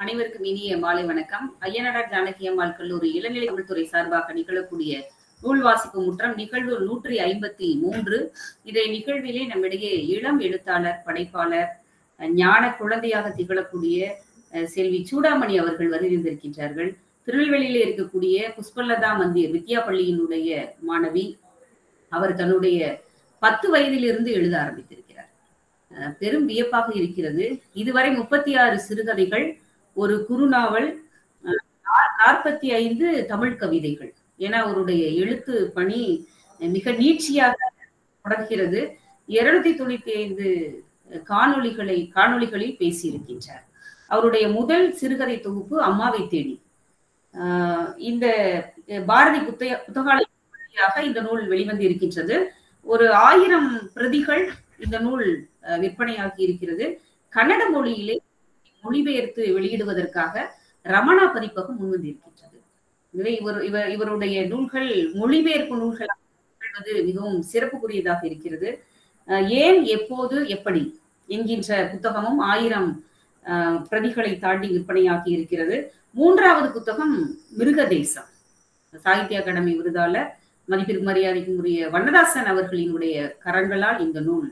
அனைவருக்கும் இனிய மாலை வணக்கம் ஐயனடா ஜானகி அம்மாள் கல்லூரி இளநிலை தமிழ்துறை சார்பாக நிகழக்கூடிய நூல் வாசிப்பு முற்றம் நிகழ்வு நூற்றி ஐம்பத்தி மூன்று இதை நிகழ்விலே நம்மிடையே இளம் எழுத்தாளர் படைப்பாளர் ஞான குழந்தையாக திகழக்கூடிய செல்வி சூடாமணி அவர்கள் வருகின்றிருக்கின்றார்கள் திருநெல்வேலியிலே இருக்கக்கூடிய புஷ்பலதா மந்திர் வித்யா பள்ளியினுடைய மாணவி அவர் தன்னுடைய பத்து வயதிலிருந்து எழுத ஆரம்பித்திருக்கிறார் பெரும் வியப்பாக இருக்கிறது இதுவரை முப்பத்தி ஆறு சிறுகதைகள் ஒரு குறுநாவல் நாற்பத்தி ஐந்து தமிழ் கவிதைகள் என அவருடைய எழுத்து பணி மிக நீட்சியாக தொடர்கிறது இருநூத்தி தொண்ணூத்தி ஐந்து காணொளிகளை காணொளிகளில் பேசியிருக்கின்றார் அவருடைய முதல் சிறுகதை தொகுப்பு அம்மாவை தேடி இந்த பாரதி புத்தக புத்தகாலயாக இந்த நூல் வெளிவந்து இருக்கின்றது ஒரு ஆயிரம் பிரதிகள் இந்த நூல் விற்பனையாகி இருக்கிறது கன்னட மொழியிலே மொழிபெயர்த்து வெளியிடுவதற்காக ரமணா பதிப்பகம் முன்வந்து இருக்கின்றது இதை இவர் இவர் இவருடைய நூல்கள் மொழிபெயர்ப்பு நூல்கள் மிகவும் சிறப்புக்குரியதாக இருக்கிறது ஏன் எப்போது எப்படி என்கின்ற புத்தகமும் ஆயிரம் பிரதிகளை தாண்டி விற்பனையாகி இருக்கிறது மூன்றாவது புத்தகம் மிருகதேசம் சாகித்ய அகாடமி விருதாளர் மதிப்பிற்கு மரியாதைக்கும் உரிய வண்ணதாசன் அவர்களினுடைய கரங்களால் இந்த நூல்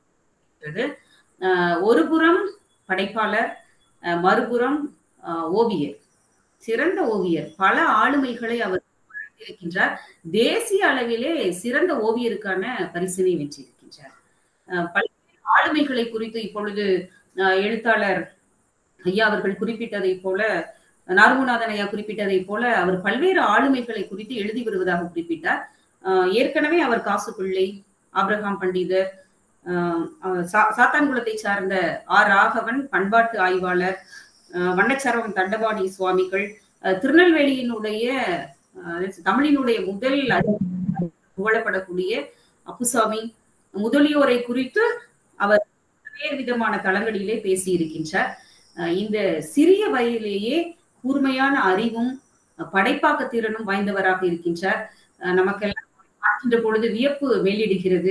ஒரு புறம் படைப்பாளர் மறுபுறம் ஓவியர் சிறந்த ஓவியர் பல ஆளுமைகளை அவர் இருக்கின்றார் தேசிய அளவிலே சிறந்த ஓவியருக்கான பரிசினை வென்றிருக்கின்றார் பல்வேறு ஆளுமைகளை குறித்து இப்பொழுது எழுத்தாளர் ஐயா அவர்கள் குறிப்பிட்டதை போல நார்முநாதன் ஐயா குறிப்பிட்டதை போல அவர் பல்வேறு ஆளுமைகளை குறித்து எழுதி வருவதாக குறிப்பிட்டார் ஏற்கனவே அவர் காசு பிள்ளை ஆப்ரஹாம் பண்டிதர் சாத்தான்குளத்தை சார்ந்த ஆர் ராகவன் பண்பாட்டு ஆய்வாளர் வண்ணச்சரவம் தண்டபாணி சுவாமிகள் திருநெல்வேலியினுடைய தமிழினுடைய முதல் புகழப்படக்கூடிய அப்புசாமி முதலியோரை குறித்து அவர் வேறு விதமான தளங்களிலே பேசியிருக்கின்றார் இந்த சிறிய வயதிலேயே கூர்மையான அறிவும் படைப்பாக்க திறனும் வாய்ந்தவராக இருக்கின்றார் நமக்கெல்லாம் பார்க்கின்ற பொழுது வியப்பு மேலிடுகிறது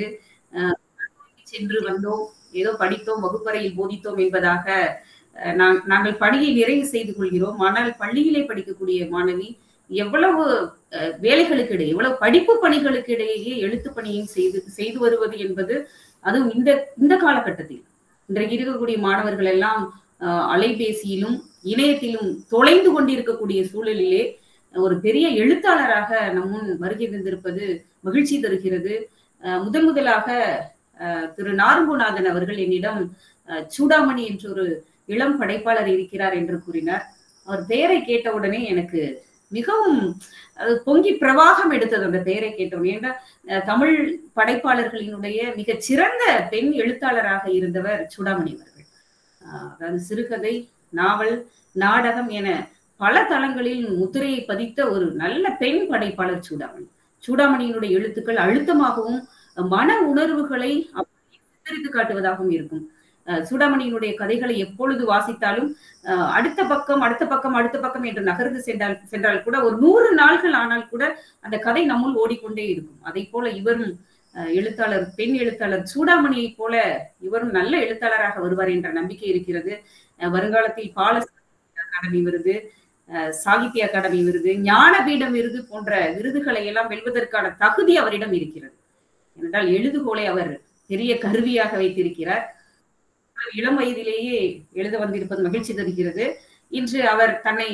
சென்று வந்தோம் ஏதோ படித்தோம் வகுப்பறையில் போதித்தோம் என்பதாக நாங்கள் பணியை நிறைவு செய்து கொள்கிறோம் ஆனால் பள்ளியிலே படிக்கக்கூடிய மாணவி எவ்வளவு வேலைகளுக்கு இடையே எவ்வளவு படிப்பு பணிகளுக்கு இடையே எழுத்து பணியும் செய்து செய்து வருவது என்பது அதுவும் இந்த இந்த காலகட்டத்தில் இன்றைக்கு இருக்கக்கூடிய மாணவர்கள் எல்லாம் அலைபேசியிலும் இணையத்திலும் தொலைந்து கொண்டிருக்கக்கூடிய சூழலிலே ஒரு பெரிய எழுத்தாளராக நம் முன் வருகை தந்திருப்பது மகிழ்ச்சி தருகிறது முதன் முதலாக திரு நாருங்குநாதன் அவர்கள் என்னிடம் சூடாமணி என்ற ஒரு இளம் படைப்பாளர் இருக்கிறார் என்று கூறினார் அவர் பெயரை கேட்டவுடனே எனக்கு மிகவும் அது பொங்கி பிரவாகம் எடுத்தது அந்த பெயரை கேட்டவுடனே ஏன்னா தமிழ் படைப்பாளர்களினுடைய மிகச் சிறந்த பெண் எழுத்தாளராக இருந்தவர் சூடாமணி அவர்கள் அதாவது சிறுகதை நாவல் நாடகம் என பல தளங்களில் முத்திரையை பதித்த ஒரு நல்ல பெண் படைப்பாளர் சூடாமணி சூடாமணியினுடைய எழுத்துக்கள் அழுத்தமாகவும் மன உணர்வுகளை சித்தரித்து காட்டுவதாகவும் இருக்கும் சூடாமணியினுடைய கதைகளை எப்பொழுது வாசித்தாலும் அடுத்த பக்கம் அடுத்த பக்கம் அடுத்த பக்கம் என்று நகர்ந்து சென்றால் சென்றால் கூட ஒரு நூறு நாள்கள் ஆனால் கூட அந்த கதை நம்முள் ஓடிக்கொண்டே இருக்கும் அதை போல இவரும் எழுத்தாளர் பெண் எழுத்தாளர் சூடாமணியை போல இவரும் நல்ல எழுத்தாளராக வருவார் என்ற நம்பிக்கை இருக்கிறது வருங்காலத்தில் பால அகாடமி விருது சாகித்ய அகாடமி விருது ஞானபீடம் விருது போன்ற விருதுகளை எல்லாம் வெல்வதற்கான தகுதி அவரிடம் இருக்கிறது என்றால் எழுதுகோலை அவர் பெரிய கருவியாக வைத்திருக்கிறார் இளம் வயதிலேயே எழுத வந்திருப்பது மகிழ்ச்சி தருகிறது இன்று அவர் தன்னை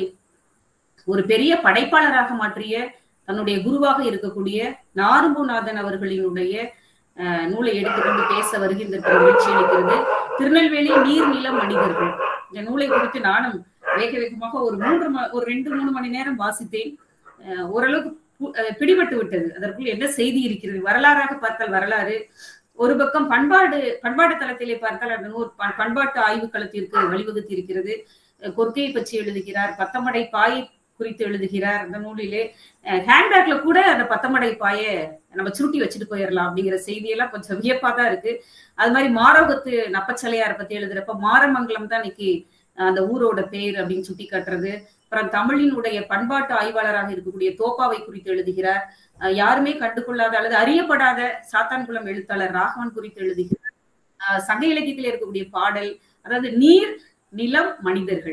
ஒரு பெரிய படைப்பாளராக மாற்றிய தன்னுடைய குருவாக இருக்கக்கூடிய நாரும்புநாதன் அவர்களினுடைய நூலை எடுத்துக்கொண்டு பேச வருகின்ற மகிழ்ச்சி அளிக்கிறது திருநெல்வேலி நீர்நிலம் மனிதர்கள் இந்த நூலை குறித்து நானும் வேக வேகமாக ஒரு மூன்று ஒரு ரெண்டு மூணு மணி நேரம் வாசித்தேன் ஓரளவுக்கு பிடிபட்டு விட்டது அதற்குள் என்ன செய்தி இருக்கிறது வரலாறாக பார்த்தால் வரலாறு ஒரு பக்கம் பண்பாடு பண்பாட்டு தளத்திலே பார்த்தால் அந்த நூல் பண்பாட்டு ஆய்வு களத்திற்கு வழிவகுத்து இருக்கிறது கொற்கையை பற்றி எழுதுகிறார் பத்தமடை பாயை குறித்து எழுதுகிறார் அந்த நூலிலே ஹேண்ட்பேக்ல கூட அந்த பத்தமடை பாய நம்ம சுருட்டி வச்சுட்டு போயிடலாம் அப்படிங்கிற செய்தியெல்லாம் கொஞ்சம் வியப்பா தான் இருக்கு அது மாதிரி மாரோகத்து நப்பச்சலையாரை பத்தி எழுதுறப்ப மாரமங்கலம் தான் இன்னைக்கு அந்த ஊரோட பேர் அப்படின்னு சுட்டி காட்டுறது அப்புறம் தமிழினுடைய பண்பாட்டு ஆய்வாளராக இருக்கக்கூடிய தோப்பாவை குறித்து எழுதுகிறார் யாருமே கண்டுகொள்ளாத அல்லது அறியப்படாத சாத்தான்குளம் எழுத்தாளர் ராகவன் குறித்து எழுதுகிறார் சங்க இலக்கியத்தில் இருக்கக்கூடிய பாடல் அதாவது நீர் நிலம் மனிதர்கள்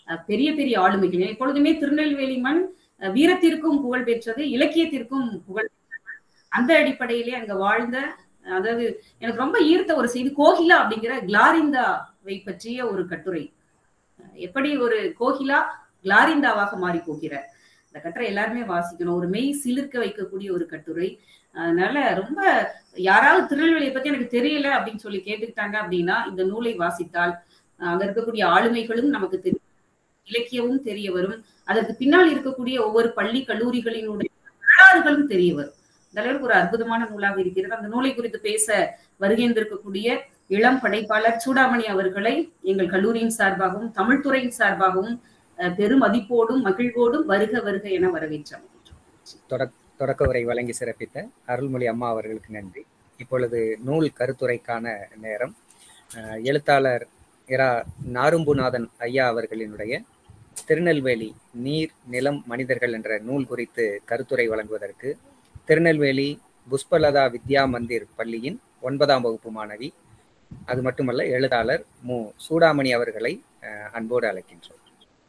பெரிய பெரிய ஆளுமைகள் எப்பொழுதுமே திருநெல்வேலி மண் வீரத்திற்கும் புகழ் பெற்றது இலக்கியத்திற்கும் புகழ் அந்த அடிப்படையிலே அங்க வாழ்ந்த அதாவது எனக்கு ரொம்ப ஈர்த்த ஒரு செய்தி கோகிலா அப்படிங்கிற கிளாரிந்தாவை பற்றிய ஒரு கட்டுரை எப்படி ஒரு கோகிலா கிளாரிந்தாவாக மாறி போகிறார் இந்த கட்டுரை எல்லாருமே வாசிக்கணும் ஒரு மெய் சிலிர்க்க வைக்கக்கூடிய ஒரு கட்டுரை அதனால ரொம்ப யாராவது திருநெல்வேலியை பத்தி எனக்கு தெரியல அப்படின்னு சொல்லி கேட்டுக்கிட்டாங்க அப்படின்னா இந்த நூலை வாசித்தால் அங்க இருக்கக்கூடிய ஆளுமைகளும் நமக்கு தெரியும் இலக்கியமும் தெரிய வரும் அதற்கு பின்னால் இருக்கக்கூடிய ஒவ்வொரு பள்ளி கல்லூரிகளினுடைய வரலாறுகளும் தெரிய வரும் இந்த அளவுக்கு ஒரு அற்புதமான நூலாக இருக்கிறது அந்த நூலை குறித்து பேச வருகின்றிருக்கக்கூடிய இளம் படைப்பாளர் சூடாமணி அவர்களை எங்கள் கல்லூரியின் சார்பாகவும் தமிழ்துறையின் சார்பாகவும் பெரும் மதிப்போடும் மகிழ்வோடும் வருக வருக என வரவேற்றோம் தொடக்க உரை வழங்கி சிறப்பித்த அருள்மொழி அம்மா அவர்களுக்கு நன்றி இப்பொழுது நூல் கருத்துரைக்கான நேரம் எழுத்தாளர் இரா நாரும்புநாதன் ஐயா அவர்களினுடைய திருநெல்வேலி நீர் நிலம் மனிதர்கள் என்ற நூல் குறித்து கருத்துரை வழங்குவதற்கு திருநெல்வேலி புஷ்பலதா வித்யா மந்திர் பள்ளியின் ஒன்பதாம் வகுப்பு மாணவி அது மட்டுமல்ல எழுத்தாளர் மு சூடாமணி அவர்களை அன்போடு அழைக்கின்றோம்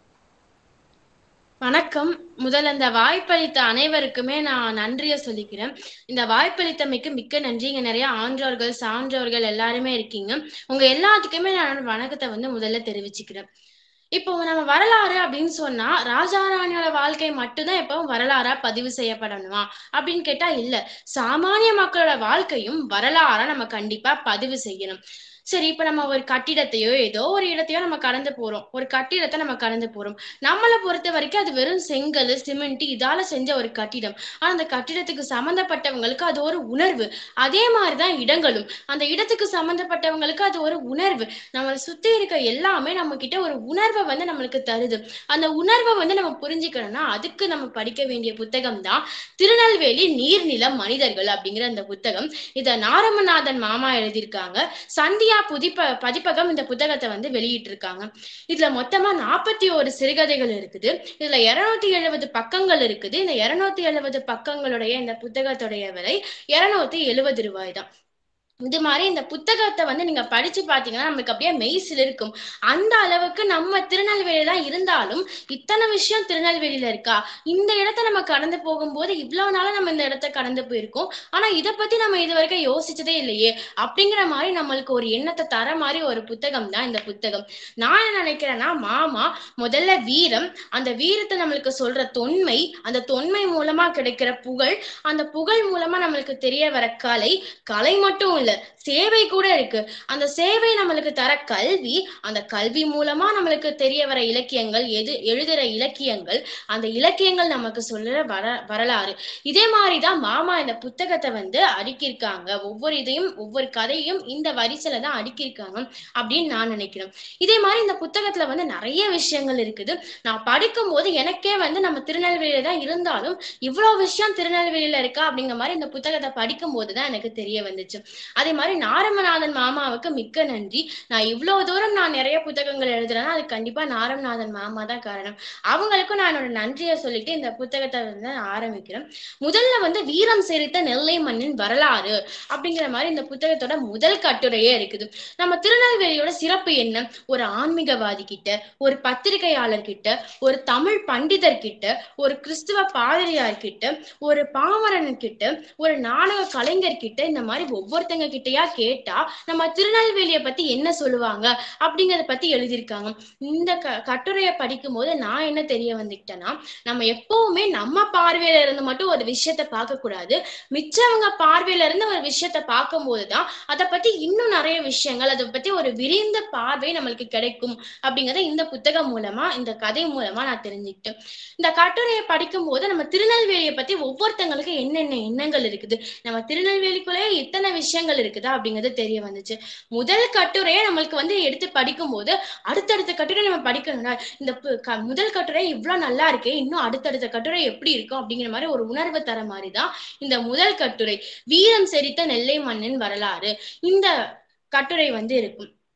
வணக்கம் முதல் அந்த வாய்ப்பளித்த அனைவருக்குமே நான் நன்றிய சொல்லிக்கிறேன் இந்த வாய்ப்பளித்தமைக்கு மிக்க நன்றி இங்க நிறைய ஆன்றோர்கள் சான்றோர்கள் எல்லாருமே இருக்கீங்க உங்க எல்லாத்துக்குமே நான் வணக்கத்தை வந்து முதல்ல தெரிவிச்சுக்கிறேன் இப்போ நம்ம வரலாறு அப்படின்னு சொன்னா ராஜாராணியோட வாழ்க்கை மட்டும்தான் எப்பவும் வரலாறா பதிவு செய்யப்படணுமா அப்படின்னு கேட்டா இல்ல சாமானிய மக்களோட வாழ்க்கையும் வரலாறா நம்ம கண்டிப்பா பதிவு செய்யணும் சரி இப்ப நம்ம ஒரு கட்டிடத்தையோ ஏதோ ஒரு இடத்தையோ நம்ம கடந்து போறோம் ஒரு கட்டிடத்தை நம்ம கடந்து போறோம் நம்மளை பொறுத்த வரைக்கும் அது வெறும் செங்கல் சிமெண்ட் இதால செஞ்ச ஒரு கட்டிடம் ஆனா அந்த கட்டிடத்துக்கு சம்மந்தப்பட்டவங்களுக்கு அது ஒரு உணர்வு அதே மாதிரிதான் இடங்களும் அந்த இடத்துக்கு சம்மந்தப்பட்டவங்களுக்கு அது ஒரு உணர்வு நம்மளை சுத்தி இருக்க எல்லாமே நம்ம கிட்ட ஒரு உணர்வை வந்து நம்மளுக்கு தருது அந்த உணர்வை வந்து நம்ம புரிஞ்சுக்கணும்னா அதுக்கு நம்ம படிக்க வேண்டிய புத்தகம் தான் திருநெல்வேலி நீர்நிலம் மனிதர்கள் அப்படிங்கிற அந்த புத்தகம் இத நாரமநாதன் மாமா எழுதியிருக்காங்க சந்தியா புதிப்ப பதிப்பகம் இந்த புத்தகத்தை வந்து வெளியிட்டு இருக்காங்க இதுல மொத்தமா நாற்பத்தி ஒரு சிறுகதைகள் இருக்குது இதுல இருநூத்தி எழுபது பக்கங்கள் இருக்குது இந்த இருநூத்தி எழுபது பக்கங்களுடைய இந்த புத்தகத்துடைய விலை இருநூத்தி எழுபது ரூபாய் தான் இது மாதிரி இந்த புத்தகத்தை வந்து நீங்க படிச்சு பாத்தீங்கன்னா நம்மளுக்கு அப்படியே மெய்சில் இருக்கும் அந்த அளவுக்கு நம்ம திருநெல்வேலியில இருந்தாலும் இத்தனை விஷயம் திருநெல்வேலியில இருக்கா இந்த இடத்த நம்ம கடந்து போகும்போது இவ்வளவு நாளா நம்ம இந்த இடத்த கடந்து போயிருக்கோம் ஆனா இதை பத்தி நம்ம இது வரைக்கும் யோசிச்சதே இல்லையே அப்படிங்கிற மாதிரி நம்மளுக்கு ஒரு எண்ணத்தை தர மாதிரி ஒரு புத்தகம் தான் இந்த புத்தகம் நான் என்ன நினைக்கிறேன்னா மாமா முதல்ல வீரம் அந்த வீரத்தை நம்மளுக்கு சொல்ற தொன்மை அந்த தொன்மை மூலமா கிடைக்கிற புகழ் அந்த புகழ் மூலமா நம்மளுக்கு தெரிய வர கலை கலை மட்டும் இல்ல சேவை கூட இருக்கு அந்த சேவை நம்மளுக்கு தர கல்வி அந்த கல்வி மூலமா நம்மளுக்கு தெரிய வர இலக்கியங்கள் எது எழுதுற இலக்கியங்கள் அந்த இலக்கியங்கள் நமக்கு சொல்ற வர வரலாறு இதே மாதிரிதான் மாமா இந்த புத்தகத்தை வந்து அடுக்கியிருக்காங்க ஒவ்வொரு இதையும் ஒவ்வொரு கதையும் இந்த வரிசையில தான் அடுக்கியிருக்காங்க அப்படின்னு நான் நினைக்கிறேன் இதே மாதிரி இந்த புத்தகத்துல வந்து நிறைய விஷயங்கள் இருக்குது நான் படிக்கும் போது எனக்கே வந்து நம்ம திருநெல்வேலியில தான் இருந்தாலும் இவ்வளவு விஷயம் திருநெல்வேலியில இருக்கா அப்படிங்கிற மாதிரி இந்த புத்தகத்தை படிக்கும் போதுதான் எனக்கு தெரிய வந்துச்சு அதே மாதிரி நாரமநாதன் மாமாவுக்கு மிக்க நன்றி நான் இவ்வளவு தூரம் நான் நிறைய புத்தகங்கள் எழுதுறேன்னா அது கண்டிப்பா நாரமநாதன் மாமா தான் காரணம் அவங்களுக்கும் நான் என்னோட நன்றியை சொல்லிட்டு இந்த புத்தகத்தை வந்து ஆரம்பிக்கிறேன் முதல்ல வந்து வீரம் செறித்த நெல்லை மண்ணின் வரலாறு அப்படிங்கிற மாதிரி இந்த புத்தகத்தோட முதல் கட்டுரையே இருக்குது நம்ம திருநெல்வேலியோட சிறப்பு என்ன ஒரு ஆன்மீகவாதி கிட்ட ஒரு பத்திரிகையாளர் கிட்ட ஒரு தமிழ் பண்டிதர் கிட்ட ஒரு கிறிஸ்துவ பாதிரியார் கிட்ட ஒரு பாமரன் கிட்ட ஒரு நாடக கலைஞர் கிட்ட இந்த மாதிரி ஒவ்வொருத்தங்க கிட்டயா கேட்டா நம்ம திருநெல்வேலியை பத்தி என்ன சொல்லுவாங்க அப்படிங்கறத பத்தி எழுதியிருக்காங்க இந்த க கட்டுரையை படிக்கும் போது நான் என்ன தெரிய வந்துக்கிட்டேன்னா நம்ம எப்பவுமே நம்ம பார்வையில இருந்து மட்டும் ஒரு விஷயத்த பார்க்க கூடாது மிச்சவங்க பார்வையில இருந்து ஒரு விஷயத்த பார்க்கும் போதுதான் அதை பத்தி இன்னும் நிறைய விஷயங்கள் அதை பத்தி ஒரு விரிந்த பார்வை நம்மளுக்கு கிடைக்கும் அப்படிங்கறத இந்த புத்தகம் மூலமா இந்த கதை மூலமா நான் தெரிஞ்சுக்கிட்டேன் இந்த கட்டுரையை படிக்கும் போது நம்ம திருநெல்வேலியை பத்தி ஒவ்வொருத்தங்களுக்கு என்னென்ன எண்ணங்கள் இருக்குது நம்ம திருநெல்வேலிக்குள்ளேயே இத்தனை விஷயங்கள் இருக்குதா அப்படிங்கிறது தெரிய வந்துச்சு முதல் கட்டுரையை நம்மளுக்கு வந்து எடுத்து படிக்கும் போது அடுத்தடுத்த கட்டுரை நம்ம படிக்கணும்னா இந்த முதல் கட்டுரை இவ்வளவு நல்லா இருக்கே இன்னும் அடுத்தடுத்த கட்டுரை எப்படி இருக்கும் அப்படிங்கிற மாதிரி ஒரு உணர்வு தர மாதிரிதான் இந்த முதல் கட்டுரை வீரம் செறித்த நெல்லை மண்ணின் வரலாறு இந்த கட்டுரை வந்து இருக்கும்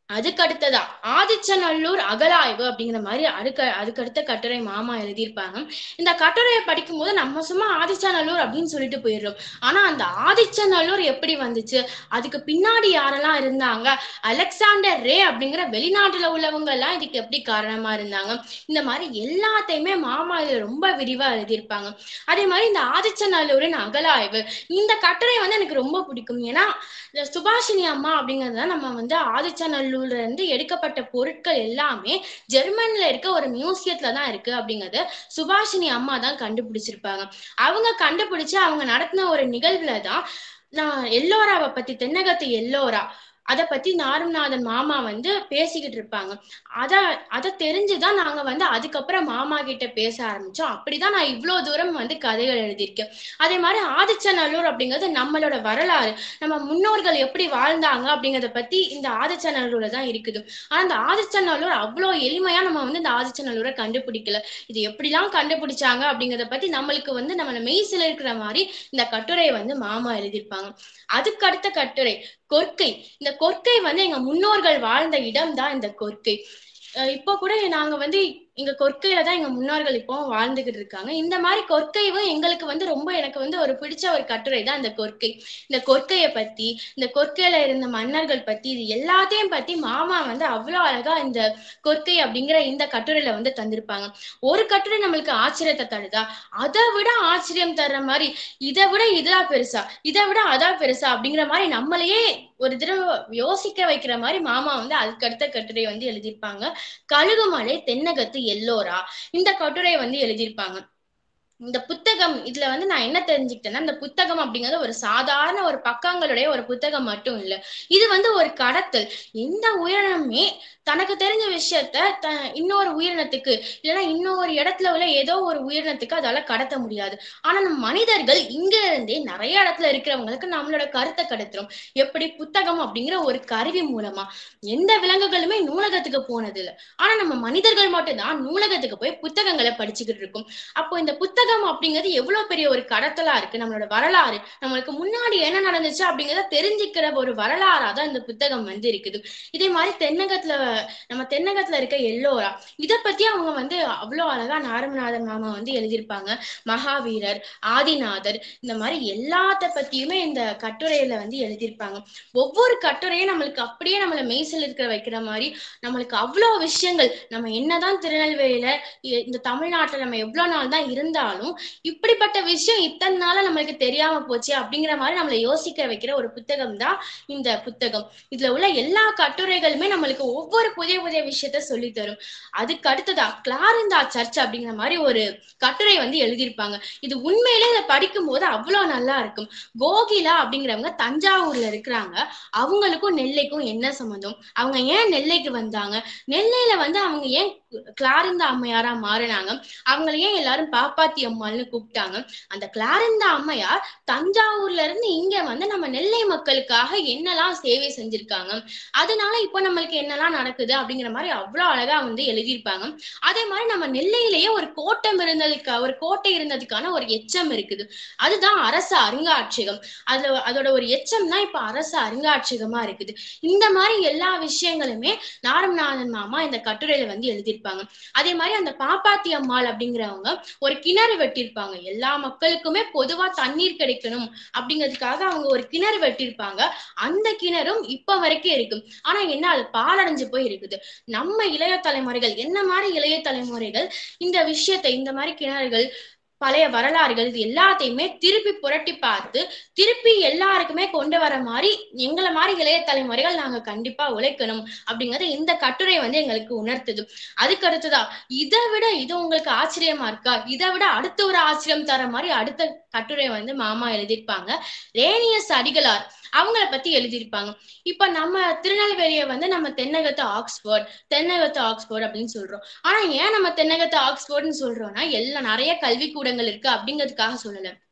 அதுக்கு அடுத்ததா ஆதிச்சநல்லூர் அகலாய்வு அப்படிங்கிற மாதிரி அதுக்கு அதுக்கடுத்த கட்டுரை மாமா எழுதியிருப்பாங்க இந்த கட்டுரையை படிக்கும்போது நம்ம சும்மா ஆதிச்சநல்லூர் அப்படின்னு சொல்லிட்டு போயிடுறோம் ஆனா அந்த ஆதிச்சநல்லூர் எப்படி வந்துச்சு அதுக்கு பின்னாடி யாரெல்லாம் இருந்தாங்க அலெக்சாண்டர் ரே அப்படிங்கிற வெளிநாட்டுல உள்ளவங்க எல்லாம் இதுக்கு எப்படி காரணமா இருந்தாங்க இந்த மாதிரி எல்லாத்தையுமே மாமா இதுல ரொம்ப விரிவா எழுதியிருப்பாங்க அதே மாதிரி இந்த ஆதிச்சநல்லூரின் அகலாய்வு இந்த கட்டுரை வந்து எனக்கு ரொம்ப பிடிக்கும் ஏன்னா இந்த சுபாஷினி அம்மா அப்படிங்கிறது நம்ம வந்து ஆதிச்சநல்லூர்ல இருந்து எடுக்கப்பட்ட பொருட்கள் எல்லாமே ஜெர்மன்ல இருக்க ஒரு மியூசியத்துல தான் இருக்கு அப்படிங்கறது சுபாஷினி அம்மா தான் கண்டுபிடிச்சிருப்பாங்க அவங்க கண்டுபிடிச்சு அவங்க நடத்தின ஒரு நிகழ்வுல தான் நான் எல்லோராவை பத்தி தென்னகத்து எல்லோரா அத பத்தி நாருநாதன் மாமா வந்து பேசிக்கிட்டு இருப்பாங்க அத அத தெரிஞ்சுதான் நாங்க வந்து அதுக்கப்புறம் மாமா கிட்ட பேச ஆரம்பிச்சோம் அப்படிதான் நான் இவ்வளவு தூரம் வந்து கதைகள் எழுதியிருக்கேன் அதே மாதிரி ஆதிச்சநல்லூர் அப்படிங்கிறது நம்மளோட வரலாறு நம்ம முன்னோர்கள் எப்படி வாழ்ந்தாங்க அப்படிங்கறத பத்தி இந்த ஆதிச்சநல்லூர்ல தான் இருக்குது ஆனா இந்த ஆதிச்சநல்லூர் அவ்வளவு எளிமையா நம்ம வந்து இந்த ஆதிச்சநல்லூரை கண்டுபிடிக்கல இது எப்படிலாம் கண்டுபிடிச்சாங்க அப்படிங்கறத பத்தி நம்மளுக்கு வந்து நம்ம மெய்சில இருக்கிற மாதிரி இந்த கட்டுரையை வந்து மாமா எழுதியிருப்பாங்க அதுக்கு அடுத்த கட்டுரை கொற்கை இந்த கொற்கை வந்து எங்க முன்னோர்கள் வாழ்ந்த இடம் தான் இந்த கொற்கை அஹ் இப்போ கூட நாங்க வந்து இங்க கொற்கையில தான் எங்க முன்னோர்கள் இப்போ வாழ்ந்துகிட்டு இருக்காங்க இந்த மாதிரி கொற்கைவும் எங்களுக்கு வந்து ரொம்ப எனக்கு வந்து ஒரு பிடிச்ச ஒரு கட்டுரை தான் இந்த கொற்கை இந்த கொற்கையை பத்தி இந்த கொற்கையில இருந்த மன்னர்கள் பத்தி இது எல்லாத்தையும் பத்தி மாமா வந்து அவ்வளவு அழகா இந்த கொற்கை அப்படிங்கிற இந்த கட்டுரையில வந்து தந்திருப்பாங்க ஒரு கட்டுரை நம்மளுக்கு ஆச்சரியத்தை தருதா அதை விட ஆச்சரியம் தர்ற மாதிரி இதை விட இதா பெருசா இதை விட அதா பெருசா அப்படிங்கிற மாதிரி நம்மளையே ஒரு தடவை யோசிக்க வைக்கிற மாதிரி மாமா வந்து அதுக்கு அடுத்த கட்டுரை வந்து எழுதியிருப்பாங்க கழுகுமலை தென்னகத்து எல்லோரா இந்த கட்டுரையை வந்து எழுதியிருப்பாங்க இந்த புத்தகம் இதுல வந்து நான் என்ன தெரிஞ்சுக்கிட்டேன்னா இந்த புத்தகம் அப்படிங்கிறது ஒரு சாதாரண ஒரு பக்கங்களுடைய ஒரு புத்தகம் மட்டும் இல்ல இது வந்து ஒரு கடத்தல் எந்த உயிரினமே தனக்கு தெரிஞ்ச விஷயத்த த இன்னொரு உயிரினத்துக்கு இல்லைன்னா இன்னொரு இடத்துல உள்ள ஏதோ ஒரு உயிரினத்துக்கு அதால கடத்த முடியாது ஆனா நம்ம மனிதர்கள் இங்க இருந்தே நிறைய இடத்துல இருக்கிறவங்களுக்கு நம்மளோட கருத்தை கடத்துறோம் எப்படி புத்தகம் அப்படிங்கிற ஒரு கருவி மூலமா எந்த விலங்குகளுமே நூலகத்துக்கு போனது இல்லை ஆனா நம்ம மனிதர்கள் மட்டும்தான் நூலகத்துக்கு போய் புத்தகங்களை படிச்சுக்கிட்டு இருக்கோம் அப்போ இந்த புத்தகம் அப்படிங்கிறது எவ்வளவு பெரிய ஒரு கடத்தலா இருக்கு நம்மளோட வரலாறு நம்மளுக்கு முன்னாடி என்ன நடந்துச்சு அப்படிங்கிறத தெரிஞ்சுக்கிற ஒரு வரலாறா தான் இந்த புத்தகம் வந்து இருக்குது இதே மாதிரி தென்னகத்துல நம்ம தென்னகத்துல இருக்க எல்லோரா இத பத்தி அவங்க வந்து அவ்வளவு அழகா நாரமநாதன் மாமா வந்து எழுதியிருப்பாங்க மகாவீரர் ஆதிநாதர் இந்த மாதிரி எல்லாத்த பத்தியுமே இந்த கட்டுரையில வந்து எழுதியிருப்பாங்க ஒவ்வொரு கட்டுரையும் நம்மளுக்கு அப்படியே நம்மள மெய்சில் இருக்கிற வைக்கிற மாதிரி நம்மளுக்கு அவ்வளவு விஷயங்கள் நம்ம என்னதான் திருநெல்வேலியில இ- இந்த தமிழ்நாட்டுல நம்ம எவ்வளவு நாள் தான் இருந்தாலும் இப்படிப்பட்ட விஷயம் இத்தனை நாளா நம்மளுக்கு தெரியாம போச்சு அப்படிங்கிற மாதிரி நம்மளை யோசிக்க வைக்கிற ஒரு புத்தகம் தான் இந்த புத்தகம் இதுல உள்ள எல்லா கட்டுரைகளுமே நம்மளுக்கு ஒவ்வொரு புதிய புதிய விஷயத்த சொல்லி தரும் அதுக்கு அடுத்ததா கிளாரிந்தா சர்ச் அப்படிங்கிற மாதிரி ஒரு கட்டுரை வந்து எழுதியிருப்பாங்க இது உண்மையிலே இதை படிக்கும் போது அவ்வளவு நல்லா இருக்கும் கோகிலா அப்படிங்கிறவங்க தஞ்சாவூர்ல இருக்கிறாங்க அவங்களுக்கும் நெல்லைக்கும் என்ன சம்மந்தம் அவங்க ஏன் நெல்லைக்கு வந்தாங்க நெல்லையில வந்து அவங்க ஏன் கிளாரிந்தா அம்மையாரா மாறினாங்க அவங்கள ஏன் எல்லாரும் பாப்பாத்தி அம்மாள்னு கூப்பிட்டாங்க அந்த கிளாரிந்தா அம்மையார் தஞ்சாவூர்ல இருந்து இங்க வந்து நம்ம நெல்லை மக்களுக்காக என்னெல்லாம் சேவை செஞ்சிருக்காங்க அதனால இப்போ நம்மளுக்கு என்னெல்லாம் நடக்குது அப்படிங்கிற மாதிரி அவ்வளவு அழகா வந்து எழுதியிருப்பாங்க அதே மாதிரி நம்ம நெல்லையிலேயே ஒரு கோட்டம் இருந்ததுக்கு ஒரு கோட்டை இருந்ததுக்கான ஒரு எச்சம் இருக்குது அதுதான் அரசு அருங்காட்சியகம் அதுல அதோட ஒரு எச்சம் தான் இப்ப அரசு அருங்காட்சியகமா இருக்குது இந்த மாதிரி எல்லா விஷயங்களுமே நாரமநாதன் மாமா இந்த கட்டுரையில வந்து எழுதியிருப்பாங்க அதே மாதிரி அந்த பாப்பாத்தி அம்மாள் அப்படிங்கிறவங்க ஒரு கிணறு வெட்டியிருப்பாங்க எல்லா மக்களுக்குமே பொதுவா தண்ணீர் கிடைக்கணும் அப்படிங்கிறதுக்காக அவங்க ஒரு கிணறு வெட்டியிருப்பாங்க அந்த கிணறும் இப்ப வரைக்கும் இருக்கு ஆனா என்ன அது பாலடைஞ்சு போய் இருக்குது நம்ம இளைய தலைமுறைகள் என்ன மாதிரி இளைய தலைமுறைகள் இந்த விஷயத்தை இந்த மாதிரி கிணறுகள் பழைய வரலாறுகள் இது எல்லாத்தையுமே திருப்பி புரட்டி பார்த்து திருப்பி எல்லாருக்குமே கொண்டு வர மாதிரி எங்களை மாதிரி இளைய தலைமுறைகள் நாங்க கண்டிப்பா உழைக்கணும் அப்படிங்கறது இந்த கட்டுரை வந்து எங்களுக்கு உணர்த்துது அதுக்கு அடுத்ததா இதை விட இது உங்களுக்கு ஆச்சரியமா இருக்கா இதை விட அடுத்த ஒரு ஆச்சரியம் தர மாதிரி அடுத்த கட்டுரை வந்து மாமா எழுதியிருப்பாங்க ரேனியஸ் அடிகளார் அவங்கள பத்தி எழுதியிருப்பாங்க இப்ப நம்ம திருநெல்வேலியை வந்து நம்ம தென்னகத்து ஆக்ஸ்போர்ட் தென்னகத்து ஆக்ஸ்போர்ட் அப்படின்னு சொல்றோம் ஆனா ஏன் நம்ம தென்னகத்து ஆக்ஸ்போர்ட்னு சொல்றோம்னா எல்லா நிறைய கல்விக்கூடங்கள் இருக்கு அப்படிங்கிறதுக்காக சொல்லல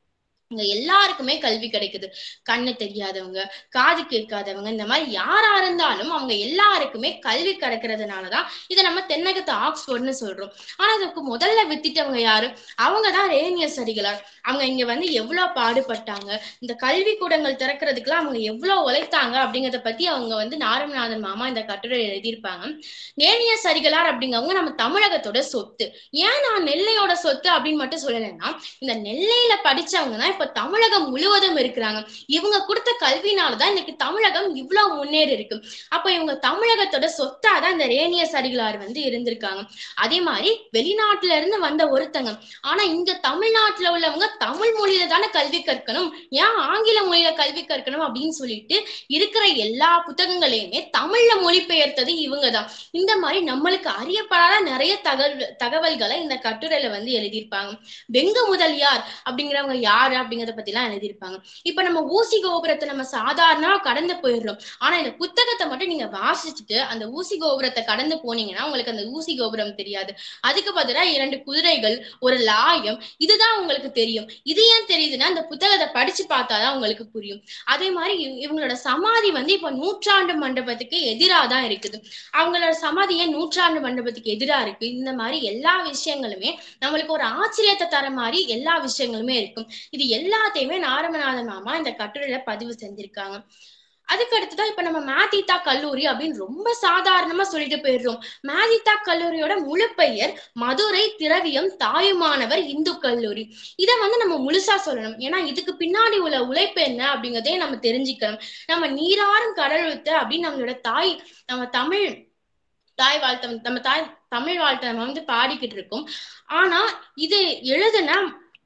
இங்க எல்லாருக்குமே கல்வி கிடைக்குது கண்ணு தெரியாதவங்க காது கேட்காதவங்க இந்த மாதிரி யாரா இருந்தாலும் அவங்க எல்லாருக்குமே கல்வி கிடைக்கிறதுனாலதான் இதை நம்ம தென்னகத்து ஆக்ஸ்போர்ட்னு சொல்றோம் ஆனா அதுக்கு முதல்ல வித்திட்டவங்க யாரு அவங்கதான் ரேனியஸ் அடிகளார் அவங்க இங்க வந்து எவ்வளவு பாடுபட்டாங்க இந்த கல்வி கூடங்கள் திறக்கிறதுக்குலாம் அவங்க எவ்வளவு உழைத்தாங்க அப்படிங்கறத பத்தி அவங்க வந்து நாரமநாதன் மாமா இந்த கட்டுரை எழுதியிருப்பாங்க ரேனியஸ் அடிகளார் அப்படிங்கவங்க நம்ம தமிழகத்தோட சொத்து ஏன் நான் நெல்லையோட சொத்து அப்படின்னு மட்டும் சொல்லலைன்னா இந்த நெல்லையில படிச்சவங்க தான் இப்ப தமிழகம் முழுவதும் இருக்கிறாங்க இவங்க கொடுத்த கல்வினாலதான் இன்னைக்கு தமிழகம் இவ்வளவு முன்னேறி இருக்கு அப்ப இவங்க தமிழகத்தோட சொத்தாதான் இந்த ரேனியஸ் அடிகளார் வந்து இருந்திருக்காங்க அதே மாதிரி வெளிநாட்டுல இருந்து வந்த ஒருத்தங்க ஆனா இங்க தமிழ்நாட்டுல உள்ளவங்க தமிழ் மொழியில தானே கல்வி கற்கணும் ஏன் ஆங்கில மொழியில கல்வி கற்கணும் அப்படின்னு சொல்லிட்டு இருக்கிற எல்லா புத்தகங்களையுமே தமிழ்ல மொழிபெயர்த்தது இவங்கதான் இந்த மாதிரி நம்மளுக்கு அறியப்படாத நிறைய தகவல் தகவல்களை இந்த கட்டுரையில வந்து எழுதியிருப்பாங்க வெங்க முதலியார் அப்படிங்கிறவங்க யாரு அப்படிங்கறத பத்தி எல்லாம் எழுதியிருப்பாங்க இப்ப நம்ம ஊசி கோபுரத்தை நம்ம சாதாரணமா கடந்து போயிடுறோம் ஆனா இந்த புத்தகத்தை மட்டும் நீங்க வாசிச்சுட்டு அந்த ஊசி கோபுரத்தை கடந்து போனீங்கன்னா உங்களுக்கு அந்த ஊசி கோபுரம் தெரியாது அதுக்கு பதிலா இரண்டு குதிரைகள் ஒரு லாயம் இதுதான் உங்களுக்கு தெரியும் இது ஏன் தெரியுதுன்னா இந்த புத்தகத்தை படிச்சு பார்த்தாதான் உங்களுக்கு புரியும் அதே மாதிரி இவ- இவங்களோட சமாதி வந்து இப்ப நூற்றாண்டு மண்டபத்துக்கு எதிராக தான் இருக்குது அவங்களோட சமாதி ஏன் நூற்றாண்டு மண்டபத்துக்கு எதிரா இருக்கு இந்த மாதிரி எல்லா விஷயங்களுமே நம்மளுக்கு ஒரு ஆச்சரியத்தை தர மாதிரி எல்லா விஷயங்களுமே இருக்கும் இது எல்லாத்தையுமே நாரமநாதன் மாமா இந்த கட்டுரையில பதிவு செஞ்சிருக்காங்க அதுக்கு அடுத்துதான் இப்ப நம்ம மேதிதா கல்லூரி அப்படின்னு ரொம்ப சாதாரணமா சொல்லிட்டு போயிடுறோம் மேதிதா கல்லூரியோட முழு பெயர் மதுரை திரவியம் தாயுமானவர் இந்து கல்லூரி இத வந்து நம்ம முழுசா சொல்லணும் ஏன்னா இதுக்கு பின்னாடி உள்ள உழைப்பு என்ன அப்படிங்கறதே நம்ம தெரிஞ்சுக்கணும் நம்ம நீராறும் கடல் வித்து அப்படின்னு நம்மளோட தாய் நம்ம தமிழ் தாய் வாழ்த்தை வந்து- நம்ம தாய் தமிழ் வாழ்த்தை நம்ம வந்து பாடிக்கிட்டு இருக்கோம் ஆனா இது எழுதுன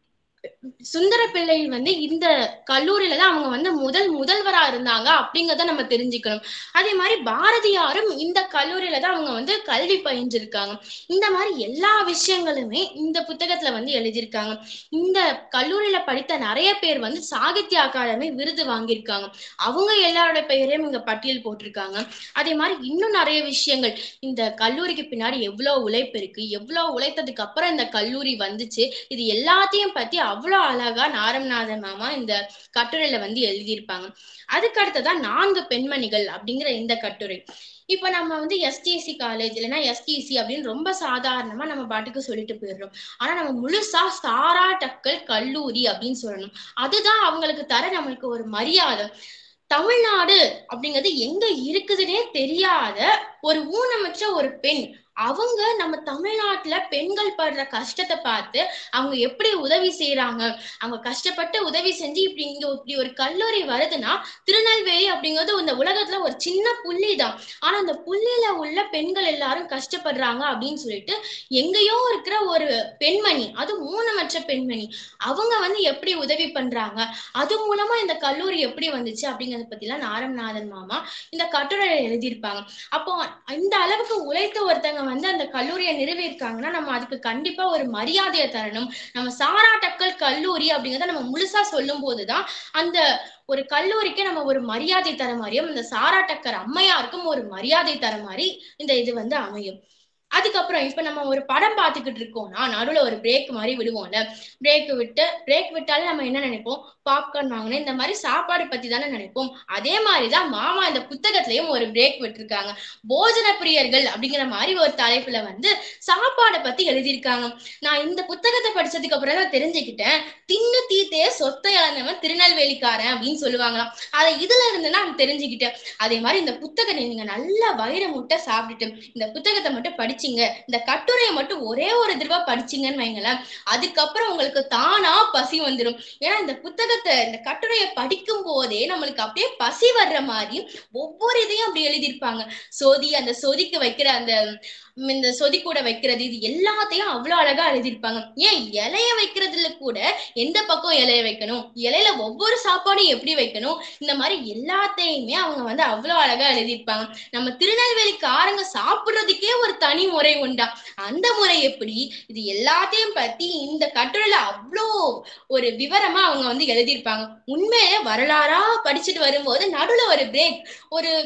சுந்தர பிள்ளை வந்து இந்த கல்லூரியில தான் அவங்க வந்து முதல் முதல்வரா இருந்தாங்க அப்படிங்கறத நம்ம தெரிஞ்சுக்கணும் அதே மாதிரி பாரதியாரும் இந்த கல்லூரியில தான் அவங்க வந்து கல்வி பயின்றிருக்காங்க இந்த மாதிரி எல்லா விஷயங்களுமே இந்த புத்தகத்துல வந்து எழுதியிருக்காங்க இந்த கல்லூரியில படித்த நிறைய பேர் வந்து சாகித்ய அகாடமி விருது வாங்கியிருக்காங்க அவங்க எல்லாரோட பெயரையும் இங்க பட்டியல் போட்டிருக்காங்க அதே மாதிரி இன்னும் நிறைய விஷயங்கள் இந்த கல்லூரிக்கு பின்னாடி எவ்வளவு உழைப்பு இருக்கு எவ்வளவு உழைத்ததுக்கு அப்புறம் இந்த கல்லூரி வந்துச்சு இது எல்லாத்தையும் பத்தி அவ்வளவு அழகா நாரம்நாதன் மாமா இந்த கட்டுரையில வந்து எழுதியிருப்பாங்க அதுக்கு அடுத்ததான் நான்கு பெண்மணிகள் அப்படிங்கிற இந்த கட்டுரை இப்ப நம்ம வந்து எஸ்டிஎஸ்சி காலேஜ் இல்லைன்னா எஸ்டிசி அப்படின்னு ரொம்ப சாதாரணமா நம்ம பாட்டுக்கு சொல்லிட்டு போயிடுறோம் ஆனா நம்ம முழுசா சாரா டக்கல் கல்லூரி அப்படின்னு சொல்லணும் அதுதான் அவங்களுக்கு தர நம்மளுக்கு ஒரு மரியாதை தமிழ்நாடு அப்படிங்கிறது எங்க இருக்குதுன்னே தெரியாத ஒரு ஊனமற்ற ஒரு பெண் அவங்க நம்ம தமிழ்நாட்டுல பெண்கள் படுற கஷ்டத்தை பார்த்து அவங்க எப்படி உதவி செய்யறாங்க அவங்க கஷ்டப்பட்டு உதவி செஞ்சு இப்படி இங்க இப்படி ஒரு கல்லூரி வருதுன்னா திருநெல்வேலி அப்படிங்கிறது இந்த உலகத்துல ஒரு சின்ன புள்ளி தான் ஆனா அந்த புள்ளியில உள்ள பெண்கள் எல்லாரும் கஷ்டப்படுறாங்க அப்படின்னு சொல்லிட்டு எங்கேயோ இருக்கிற ஒரு பெண்மணி அது ஊனமற்ற பெண்மணி அவங்க வந்து எப்படி உதவி பண்றாங்க அது மூலமா இந்த கல்லூரி எப்படி வந்துச்சு அப்படிங்கறத பத்திலாம் நாரம்நாதன் மாமா இந்த கட்டுரையில எழுதியிருப்பாங்க அப்போ இந்த அளவுக்கு உழைத்த ஒருத்தங்க வந்து அந்த கல்லூரியை நிறுவியிருக்காங்கன்னா நம்ம அதுக்கு கண்டிப்பா ஒரு மரியாதையை தரணும் நம்ம சாராட்டக்கல் கல்லூரி அப்படிங்கறத நம்ம முழுசா சொல்லும் போதுதான் அந்த ஒரு கல்லூரிக்கு நம்ம ஒரு மரியாதை தர மாதிரியும் இந்த சாராட்டக்கர் அம்மையாருக்கும் ஒரு மரியாதை தர மாதிரி இந்த இது வந்து அமையும் அதுக்கப்புறம் இப்ப நம்ம ஒரு படம் பார்த்துக்கிட்டு இருக்கோம்னா நடுவுல ஒரு பிரேக் மாதிரி விடுவோம்ல பிரேக் விட்டு பிரேக் விட்டாலே நம்ம என்ன நினைப்போம் பாப்கார்ன் வாங்கணும் இந்த மாதிரி சாப்பாடு பத்தி தானே நினைப்போம் அதே மாதிரிதான் மாமா இந்த புத்தகத்திலயும் ஒரு பிரேக் விட்டுருக்காங்க போஜன பிரியர்கள் அப்படிங்கிற மாதிரி ஒரு தலைப்புல வந்து சாப்பாடை பத்தி எழுதியிருக்காங்க நான் இந்த புத்தகத்தை படிச்சதுக்கு அப்புறம் தான் தெரிஞ்சுக்கிட்டேன் தின்னு தீத்தே சொத்தை இழந்தவன் திருநெல்வேலிக்காரன் அப்படின்னு சொல்லுவாங்களாம் அதை இதுல இருந்து நான் தெரிஞ்சுக்கிட்டேன் அதே மாதிரி இந்த புத்தகத்தை நீங்க நல்லா வயிறு முட்டை சாப்பிட்டுட்டு இந்த புத்தகத்தை மட்டும் படிச்சீங்க இந்த கட்டுரையை மட்டும் ஒரே ஒரு தடவை படிச்சீங்கன்னு வைங்களேன் அதுக்கப்புறம் உங்களுக்கு தானா பசி வந்துடும் ஏன்னா இந்த புத்தகத்தை இந்த கட்டுரையை படிக்கும் போதே நம்மளுக்கு அப்படியே பசி வர்ற மாதிரி ஒவ்வொரு இதையும் அப்படி எழுதியிருப்பாங்க சொதி அந்த சொதிக்கு வைக்கிற அந்த ம், இந்த சொதி கூட வைக்கிறது இது எல்லாத்தையும் அவ்வளவு அழகா எழுதியிருப்பாங்க ஏன் இலைய வைக்கிறதுல கூட எந்த பக்கம் இலைய வைக்கணும் இலையில ஒவ்வொரு சாப்பாடும் எப்படி வைக்கணும் இந்த மாதிரி எல்லாத்தையுமே அவங்க வந்து அவ்வளவு அழகா எழுதியிருப்பாங்க நம்ம திருநெல்வேலிக்காரங்க சாப்பிடுறதுக்கே ஒரு தனி முறை உண்டா அந்த முறை எப்படி இது எல்லாத்தையும் பத்தி இந்த கட்டுரையில அவ்வளோ ஒரு விவரமா அவங்க வந்து எழுதியிருப்பாங்க உண்மையிலே வரலாறா படிச்சுட்டு வரும்போது நடுவுல ஒரு பிரேக் ஒரு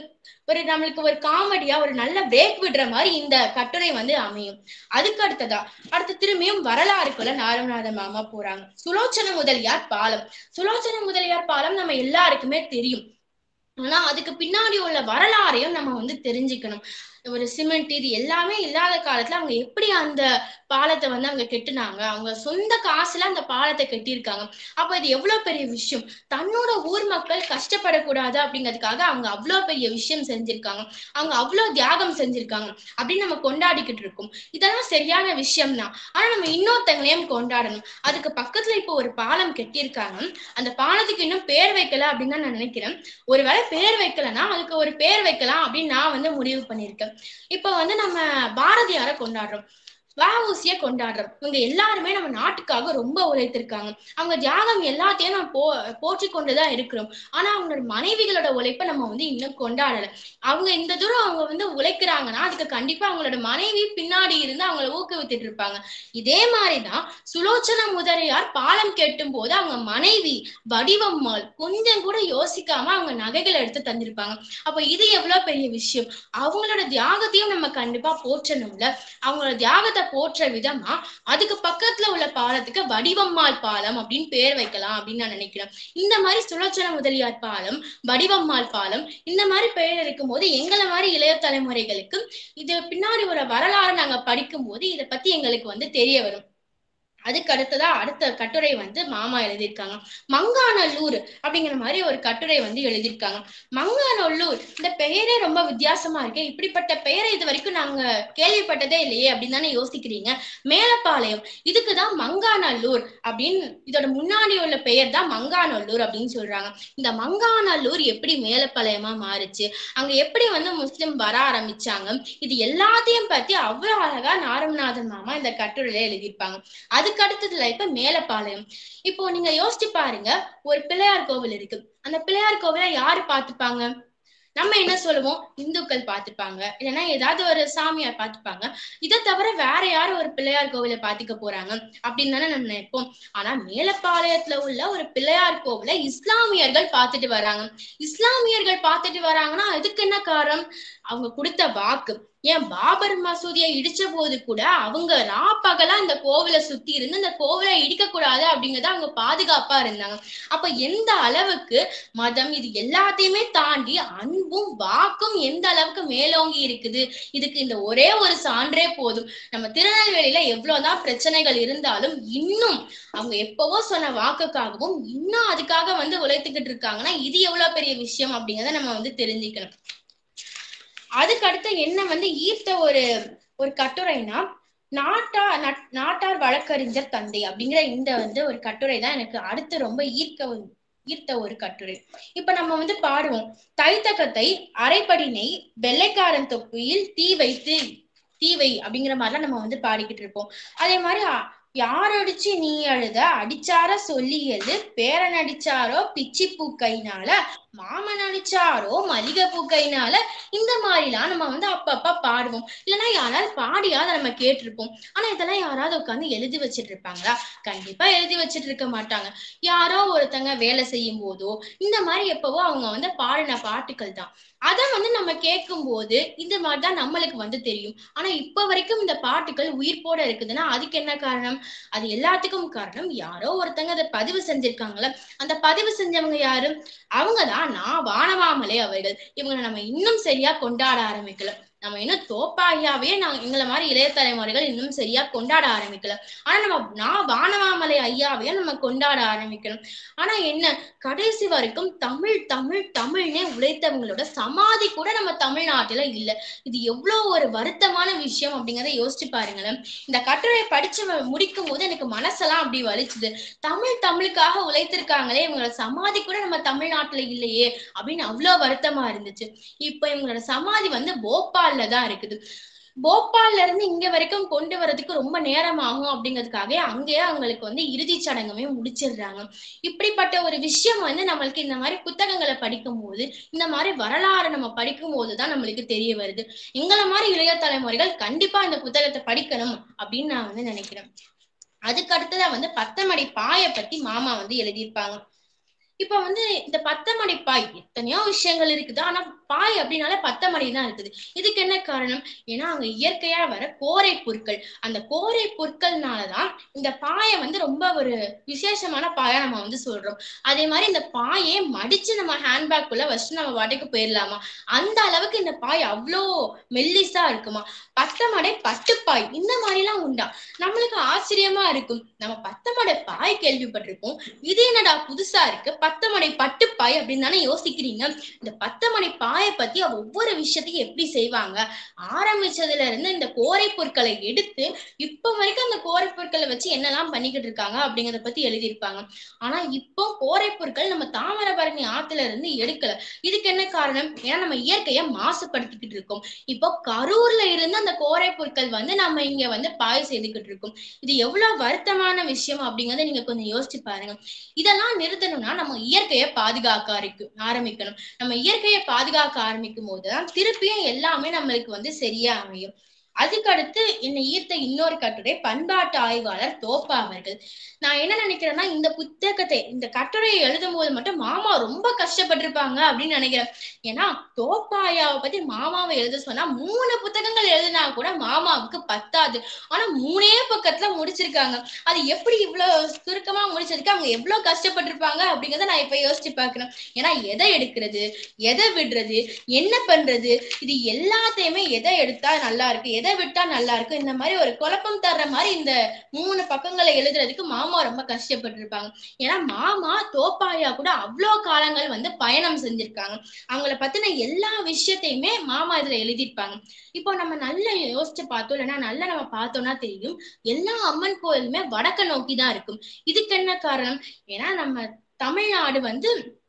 ஒரு நம்மளுக்கு ஒரு காமெடியா ஒரு நல்ல பிரேக் விடுற மாதிரி இந்த கட்டுரை வந்து அமையும் அதுக்கு அடுத்ததா அடுத்து திரும்பியும் வரலாறுக்குள்ள நாரநாத மாமா போறாங்க சுலோச்சன முதலியார் பாலம் சுலோச்சன முதலியார் பாலம் நம்ம எல்லாருக்குமே தெரியும் ஆனா அதுக்கு பின்னாடி உள்ள வரலாறையும் நம்ம வந்து தெரிஞ்சுக்கணும் ஒரு சிமெண்ட் இது எல்லாமே இல்லாத காலத்துல அவங்க எப்படி அந்த பாலத்தை வந்து அவங்க கெட்டுனாங்க அவங்க சொந்த காசுல அந்த பாலத்தை கட்டியிருக்காங்க அப்ப இது எவ்வளவு பெரிய விஷயம் தன்னோட ஊர் மக்கள் கஷ்டப்படக்கூடாது அப்படிங்கிறதுக்காக அவங்க அவ்வளவு பெரிய விஷயம் செஞ்சிருக்காங்க அவங்க அவ்வளவு தியாகம் செஞ்சிருக்காங்க அப்படின்னு நம்ம கொண்டாடிக்கிட்டு இருக்கோம் இதெல்லாம் சரியான விஷயம் தான் ஆனா நம்ம இன்னொருத்தங்களையும் கொண்டாடணும் அதுக்கு பக்கத்துல இப்போ ஒரு பாலம் கட்டியிருக்காங்க அந்த பாலத்துக்கு இன்னும் பேர் வைக்கல அப்படின்னு தான் நான் நினைக்கிறேன் ஒருவேளை பேர் வைக்கலன்னா அதுக்கு ஒரு பேர் வைக்கலாம் அப்படின்னு நான் வந்து முடிவு பண்ணியிருக்கேன் இப்ப வந்து நம்ம பாரதியார கொண்டாடுறோம் வஉசிய கொண்டாடுறோம் இவங்க எல்லாருமே நம்ம நாட்டுக்காக ரொம்ப உழைத்திருக்காங்க அவங்க தியாகம் எல்லாத்தையும் நம்ம போ போற்றி கொண்டுதான் இருக்கிறோம் ஆனா அவங்களோட மனைவிகளோட உழைப்பை நம்ம வந்து இன்னும் கொண்டாடல அவங்க இந்த தூரம் அவங்க வந்து உழைக்கிறாங்கன்னா அதுக்கு கண்டிப்பா அவங்களோட மனைவி பின்னாடி இருந்து அவங்கள ஊக்குவித்துட்டு இருப்பாங்க இதே மாதிரிதான் சுலோச்சன முதலியார் பாலம் கெட்டும் போது அவங்க மனைவி வடிவம்மாள் கொஞ்சம் கூட யோசிக்காம அவங்க நகைகளை எடுத்து தந்திருப்பாங்க அப்ப இது எவ்வளவு பெரிய விஷயம் அவங்களோட தியாகத்தையும் நம்ம கண்டிப்பா போற்றணும்ல அவங்களோட தியாகத்தை போற்ற விதமா அதுக்கு பக்கத்துல உள்ள பாலத்துக்கு வடிவம்மாள் பாலம் அப்படின்னு பேர் வைக்கலாம் அப்படின்னு நான் நினைக்கிறேன் இந்த மாதிரி சுலோச்சன முதலியார் பாலம் வடிவம்மாள் பாலம் இந்த மாதிரி பெயர் இருக்கும்போது எங்களை மாதிரி இளைய தலைமுறைகளுக்கு இது பின்னாடி ஒரு வரலாறு நாங்க படிக்கும் போது இதை பத்தி எங்களுக்கு வந்து தெரிய வரும் அதுக்கு அடுத்ததா அடுத்த கட்டுரை வந்து மாமா எழுதியிருக்காங்க மங்காநல்லூர் அப்படிங்கிற மாதிரி ஒரு கட்டுரை வந்து எழுதியிருக்காங்க மங்காநல்லூர் இந்த பெயரே ரொம்ப வித்தியாசமா இருக்கு இப்படிப்பட்ட பெயரை இது வரைக்கும் நாங்க கேள்விப்பட்டதே இல்லையே அப்படின்னு தானே யோசிக்கிறீங்க மேலப்பாளையம் இதுக்குதான் மங்காநல்லூர் அப்படின்னு இதோட முன்னாடி உள்ள பெயர் தான் மங்காநல்லூர் அப்படின்னு சொல்றாங்க இந்த மங்காநல்லூர் எப்படி மேலப்பாளையமா மாறுச்சு அங்க எப்படி வந்து முஸ்லிம் வர ஆரம்பிச்சாங்க இது எல்லாத்தையும் பத்தி அவ்வளவு அழகா நாரமநாதன் மாமா இந்த கட்டுரையில எழுதியிருப்பாங்க அதுக்கு அடுத்ததுல இப்ப மேலப்பாளையம் இப்போ நீங்க யோசிச்சு பாருங்க ஒரு பிள்ளையார் கோவில் இருக்கு அந்த பிள்ளையார் கோவில யாரு பாத்துப்பாங்க நம்ம என்ன சொல்லுவோம் இந்துக்கள் பார்த்துப்பாங்க இல்லைன்னா ஏதாவது ஒரு சாமியார் பார்த்துப்பாங்க இதை தவிர வேற யாரும் ஒரு பிள்ளையார் கோவிலை பார்த்துக்க போறாங்க அப்படின்னு தானே நம்ம நினைப்போம் ஆனா மேலப்பாளையத்துல உள்ள ஒரு பிள்ளையார் கோவிலை இஸ்லாமியர்கள் பார்த்துட்டு வராங்க இஸ்லாமியர்கள் பார்த்துட்டு வராங்கன்னா அதுக்கு என்ன காரணம் அவங்க கொடுத்த வாக்கு ஏன் பாபர் மசூதியை இடிச்ச போது கூட அவங்க ராப்பகலா இந்த கோவிலை சுத்தி இருந்து இந்த கோவிலை இடிக்க கூடாது அப்படிங்கறத அவங்க பாதுகாப்பா இருந்தாங்க அப்ப எந்த அளவுக்கு மதம் இது எல்லாத்தையுமே தாண்டி அன்பும் வாக்கும் எந்த அளவுக்கு மேலோங்கி இருக்குது இதுக்கு இந்த ஒரே ஒரு சான்றே போதும் நம்ம திருநெல்வேலியில எவ்வளவுதான் பிரச்சனைகள் இருந்தாலும் இன்னும் அவங்க எப்பவோ சொன்ன வாக்குக்காகவும் இன்னும் அதுக்காக வந்து உழைத்துக்கிட்டு இருக்காங்கன்னா இது எவ்வளவு பெரிய விஷயம் அப்படிங்கறத நம்ம வந்து தெரிஞ்சுக்கணும் அதுக்கு அடுத்து என்ன வந்து ஈர்த்த ஒரு ஒரு கட்டுரைனா நாட்டா நாட்டார் வழக்கறிஞர் தந்தை அப்படிங்கிற இந்த வந்து ஒரு கட்டுரை தான் எனக்கு அடுத்து ரொம்ப ஈர்க்க ஈர்த்த ஒரு கட்டுரை இப்ப நம்ம வந்து பாடுவோம் தைத்தகத்தை அரைப்படினை வெள்ளைக்காரன் தொப்பியில் தீ வைத்து தீவை அப்படிங்கிற மாதிரிலாம் நம்ம வந்து பாடிக்கிட்டு இருப்போம் அதே மாதிரி யார் அடிச்சு நீ அழுத அடிச்சார சொல்லியது பேரன் அடிச்சாரோ பிச்சி பூ கைனால மாமன் அடிச்சாரோ மல்லிகை பூ கைனால இந்த மாதிரிலாம் நம்ம வந்து அப்பப்ப பாடுவோம் இல்லைன்னா யாராவது பாடியாவது நம்ம கேட்டிருப்போம் ஆனா இதெல்லாம் யாராவது உட்காந்து எழுதி வச்சிட்டு இருப்பாங்களா கண்டிப்பா எழுதி வச்சிட்டு இருக்க மாட்டாங்க யாரோ ஒருத்தங்க வேலை செய்யும் போதோ இந்த மாதிரி எப்பவோ அவங்க வந்து பாடின பாட்டுக்கள் தான் அதை வந்து நம்ம கேட்கும் போது இந்த மாதிரிதான் நம்மளுக்கு வந்து தெரியும் ஆனா இப்ப வரைக்கும் இந்த பாட்டுகள் உயிர்ப்போட இருக்குதுன்னா அதுக்கு என்ன காரணம் அது எல்லாத்துக்கும் காரணம் யாரோ ஒருத்தங்க அதை பதிவு செஞ்சிருக்காங்கல்ல அந்த பதிவு செஞ்சவங்க யாரு அவங்கதான் நான் வானமாமலே அவர்கள் இவங்களை நம்ம இன்னும் சரியா கொண்டாட ஆரம்பிக்கல நம்ம இன்னும் தோப்பாயாவே நாங்க எங்களை மாதிரி இளைய தலைமுறைகள் இன்னும் சரியா கொண்டாட ஆரம்பிக்கல ஆனா நம்ம நான் வானவாமலை ஐயாவையும் நம்ம கொண்டாட ஆரம்பிக்கணும் ஆனா என்ன கடைசி வரைக்கும் தமிழ் தமிழ் தமிழ்னே உழைத்தவங்களோட சமாதி கூட நம்ம தமிழ்நாட்டுல இல்ல இது எவ்வளவு ஒரு வருத்தமான விஷயம் அப்படிங்கறத யோசிச்சு பாருங்களேன் இந்த கட்டுரையை படிச்சு முடிக்கும் போது எனக்கு மனசெல்லாம் அப்படி வலிச்சுது தமிழ் தமிழுக்காக உழைத்திருக்காங்களே இவங்களோட சமாதி கூட நம்ம தமிழ்நாட்டுல இல்லையே அப்படின்னு அவ்வளவு வருத்தமா இருந்துச்சு இப்ப இவங்களோட சமாதி வந்து போபால் போபால்ல தான் இருக்குது போபால்ல இருந்து இங்க வரைக்கும் கொண்டு வரதுக்கு ரொம்ப நேரம் ஆகும் அப்படிங்கிறதுக்காக அங்கேயே அவங்களுக்கு வந்து இறுதி சடங்குமே முடிச்சிடுறாங்க இப்படிப்பட்ட ஒரு விஷயம் வந்து நம்மளுக்கு இந்த மாதிரி புத்தகங்களை படிக்கும் போது இந்த மாதிரி வரலாறு நம்ம படிக்கும் போதுதான் நம்மளுக்கு தெரிய வருது எங்களை மாதிரி இளைய தலைமுறைகள் கண்டிப்பா இந்த புத்தகத்தை படிக்கணும் அப்படின்னு நான் வந்து நினைக்கிறேன் அதுக்கு அடுத்ததா வந்து பத்தமடி பாய பத்தி மாமா வந்து எழுதியிருப்பாங்க இப்ப வந்து இந்த பத்தமடை பாய் எத்தனையோ விஷயங்கள் இருக்குது ஆனா பாய் அப்படின்னாலே பத்தமடை தான் இருக்குது இதுக்கு என்ன காரணம் ஏன்னா அங்க இயற்கையா வர கோரை பொருட்கள் அந்த கோரை பொருட்கள்னாலதான் இந்த பாயை வந்து ரொம்ப ஒரு விசேஷமான பாயா நம்ம வந்து சொல்றோம் அதே மாதிரி இந்த பாயை மடிச்சு நம்ம ஹேண்ட்பேக் குள்ள வச்சுட்டு நம்ம வாட்டுக்கு போயிடலாமா அந்த அளவுக்கு இந்த பாய் அவ்வளோ மெல்லிசா இருக்குமா பத்தமடை பட்டுப்பாய் இந்த மாதிரி எல்லாம் உண்டா நம்மளுக்கு ஆச்சரியமா இருக்கும் நம்ம பத்தமடை பாய் கேள்விப்பட்டிருக்கோம் இது என்னடா புதுசா இருக்கு பத்தமடை பட்டுப்பாய் அப்படின்னு தானே யோசிக்கிறீங்க இந்த பத்தமடை பாயை பத்தி ஒவ்வொரு விஷயத்தையும் எப்படி செய்வாங்க ஆரம்பிச்சதுல இருந்து இந்த கோரை பொருட்களை எடுத்து இப்ப வரைக்கும் அந்த கோரை பொருட்களை வச்சு என்னெல்லாம் பண்ணிக்கிட்டு இருக்காங்க அப்படிங்கறத பத்தி எழுதியிருப்பாங்க ஆனா இப்போ கோரை பொருட்கள் நம்ம தாமிரபரணி ஆத்துல இருந்து எடுக்கல இதுக்கு என்ன காரணம் ஏன்னா நம்ம இயற்கையை மாசுபடுத்திக்கிட்டு இருக்கோம் இப்போ கரூர்ல இருந்து அந்த கோரை பொருட்கள் வந்து நம்ம இங்க வந்து பாய் செய்துக்கிட்டு இருக்கோம் இது எவ்வளவு வருத்தமான விஷயம் அப்படிங்கறத நீங்க கொஞ்சம் யோசிச்சு பாருங்க இதெல்லாம் நிறுத்தணும்னா நம்ம இயற்கையை பாதுகாக்க ஆரம்பிக்கும் ஆரம்பிக்கணும் நம்ம இயற்கையை பாதுகாக்க ஆரம்பிக்கும் போதுதான் திருப்பியும் எல்லாமே நம்மளுக்கு வந்து சரியா அமையும் அதுக்கடுத்து என்னை ஈர்த்த இன்னொரு கட்டுரை பண்பாட்டு ஆய்வாளர் தோப்பா அவர்கள் நான் என்ன நினைக்கிறேன்னா இந்த புத்தகத்தை இந்த கட்டுரையை எழுதும் போது மட்டும் மாமா ரொம்ப கஷ்டப்பட்டிருப்பாங்க அப்படின்னு நினைக்கிறேன் ஏன்னா தோப்பாயாவை பத்தி மாமாவை எழுத சொன்னா மூணு புத்தகங்கள் எழுதினா கூட மாமாவுக்கு பத்தாது ஆனா மூணே பக்கத்துல முடிச்சிருக்காங்க அது எப்படி இவ்வளவு சுருக்கமா முடிச்சதுக்கு அவங்க எவ்வளவு கஷ்டப்பட்டிருப்பாங்க அப்படிங்கறத நான் இப்ப யோசிச்சு பாக்குறேன் ஏன்னா எதை எடுக்கிறது எதை விடுறது என்ன பண்றது இது எல்லாத்தையுமே எதை எடுத்தா நல்லா இருக்கு எதை விட்டா நல்லா இருக்கு இந்த மாதிரி ஒரு குழப்பம் தர்ற மாதிரி இந்த மூணு பக்கங்களை எழுதுறதுக்கு மாமா ரொம்ப கஷ்டப்பட்டிருப்பாங்க ஏன்னா மாமா தோப்பாயா கூட அவ்வளோ காலங்கள் வந்து பயணம் செஞ்சிருக்காங்க அவங்கள பத்தின எல்லா விஷயத்தையுமே மாமா இதுல எழுதியிருப்பாங்க இப்போ நம்ம நல்லா யோசிச்சு பார்த்தோம் இல்லைன்னா நல்லா நம்ம பார்த்தோம்னா தெரியும் எல்லா அம்மன் கோயிலுமே வடக்க நோக்கி தான் இருக்கும் இதுக்கு என்ன காரணம் ஏன்னா நம்ம தமிழ்நாடு வந்து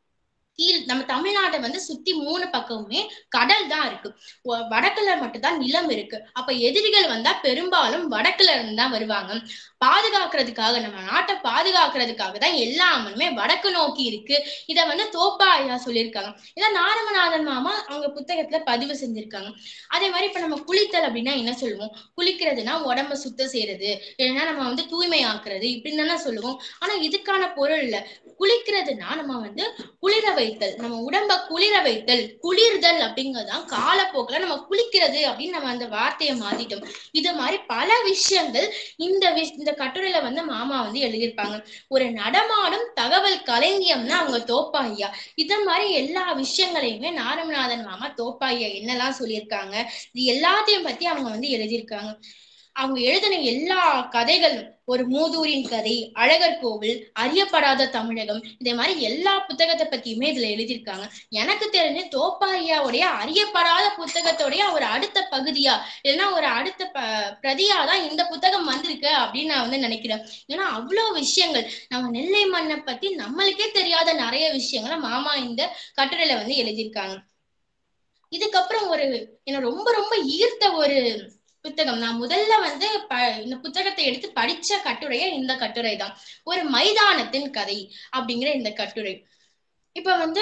கீழ் நம்ம தமிழ்நாட்டை வந்து சுத்தி மூணு பக்கமுமே கடல் தான் இருக்கு வ- வடக்குல மட்டும்தான் நிலம் இருக்கு அப்ப எதிரிகள் வந்தா பெரும்பாலும் வடக்குல இருந்து தான் வருவாங்க பாதுகாக்கிறதுக்காக நம்ம நாட்டை பாதுகாக்கிறதுக்காக தான் எல்லா அம்மனுமே வடக்கு நோக்கி இருக்கு இத வந்து தோப்பா ஐயா சொல்லியிருக்காங்க இதை நாரமநாதன் மாமா அவங்க புத்தகத்துல பதிவு செஞ்சிருக்காங்க அதே மாதிரி இப்ப நம்ம குளித்தல் அப்படின்னா என்ன சொல்லுவோம் குளிக்கிறதுனா உடம்ப சுத்தம் செய்யறது இல்லைன்னா நம்ம வந்து தூய்மை ஆக்குறது இப்படின்னு தானே சொல்லுவோம் ஆனா இதுக்கான பொருள் இல்ல குளிக்கிறதுனா நம்ம வந்து குளிர வைத்தல் நம்ம உடம்ப குளிர வைத்தல் குளிர்தல் அப்படிங்கறதுதான் காலப்போக்குல நம்ம குளிக்கிறது அப்படின்னு நம்ம அந்த வார்த்தையை மாத்திட்டோம் இது மாதிரி பல விஷயங்கள் இந்த விஷ் இந்த கட்டுரையில வந்து மாமா வந்து எழுதியிருப்பாங்க ஒரு நடமாடும் தகவல் களஞ்சியம்னா அவங்க தோப்பா ஐயா இத மாதிரி எல்லா விஷயங்களையுமே நாரமநாதன் மாமா தோப்பா ஐயா என்னெல்லாம் சொல்லியிருக்காங்க இது எல்லாத்தையும் பத்தி அவங்க வந்து எழுதியிருக்காங்க அவங்க எழுதின எல்லா கதைகளும் ஒரு மூதூரின் கதை அழகர் கோவில் அறியப்படாத தமிழகம் இதே மாதிரி எல்லா புத்தகத்தை பத்தியுமே இதுல எழுதியிருக்காங்க எனக்கு தெரிஞ்சு தோப்பாரியாவுடைய அறியப்படாத புத்தகத்தோடைய ஒரு அடுத்த பகுதியா இல்லைன்னா ஒரு அடுத்த ப பிரதியா தான் இந்த புத்தகம் வந்திருக்கு அப்படின்னு நான் வந்து நினைக்கிறேன் ஏன்னா அவ்வளவு விஷயங்கள் நம்ம நெல்லை மண்ணை பத்தி நம்மளுக்கே தெரியாத நிறைய விஷயங்களை மாமா இந்த கட்டுரையில வந்து எழுதியிருக்காங்க இதுக்கப்புறம் ஒரு என்ன ரொம்ப ரொம்ப ஈர்த்த ஒரு புத்தகம் நான் முதல்ல வந்து ப இந்த புத்தகத்தை எடுத்து படிச்ச கட்டுரையே இந்த கட்டுரை தான் ஒரு மைதானத்தின் கதை அப்படிங்கிற இந்த கட்டுரை இப்ப வந்து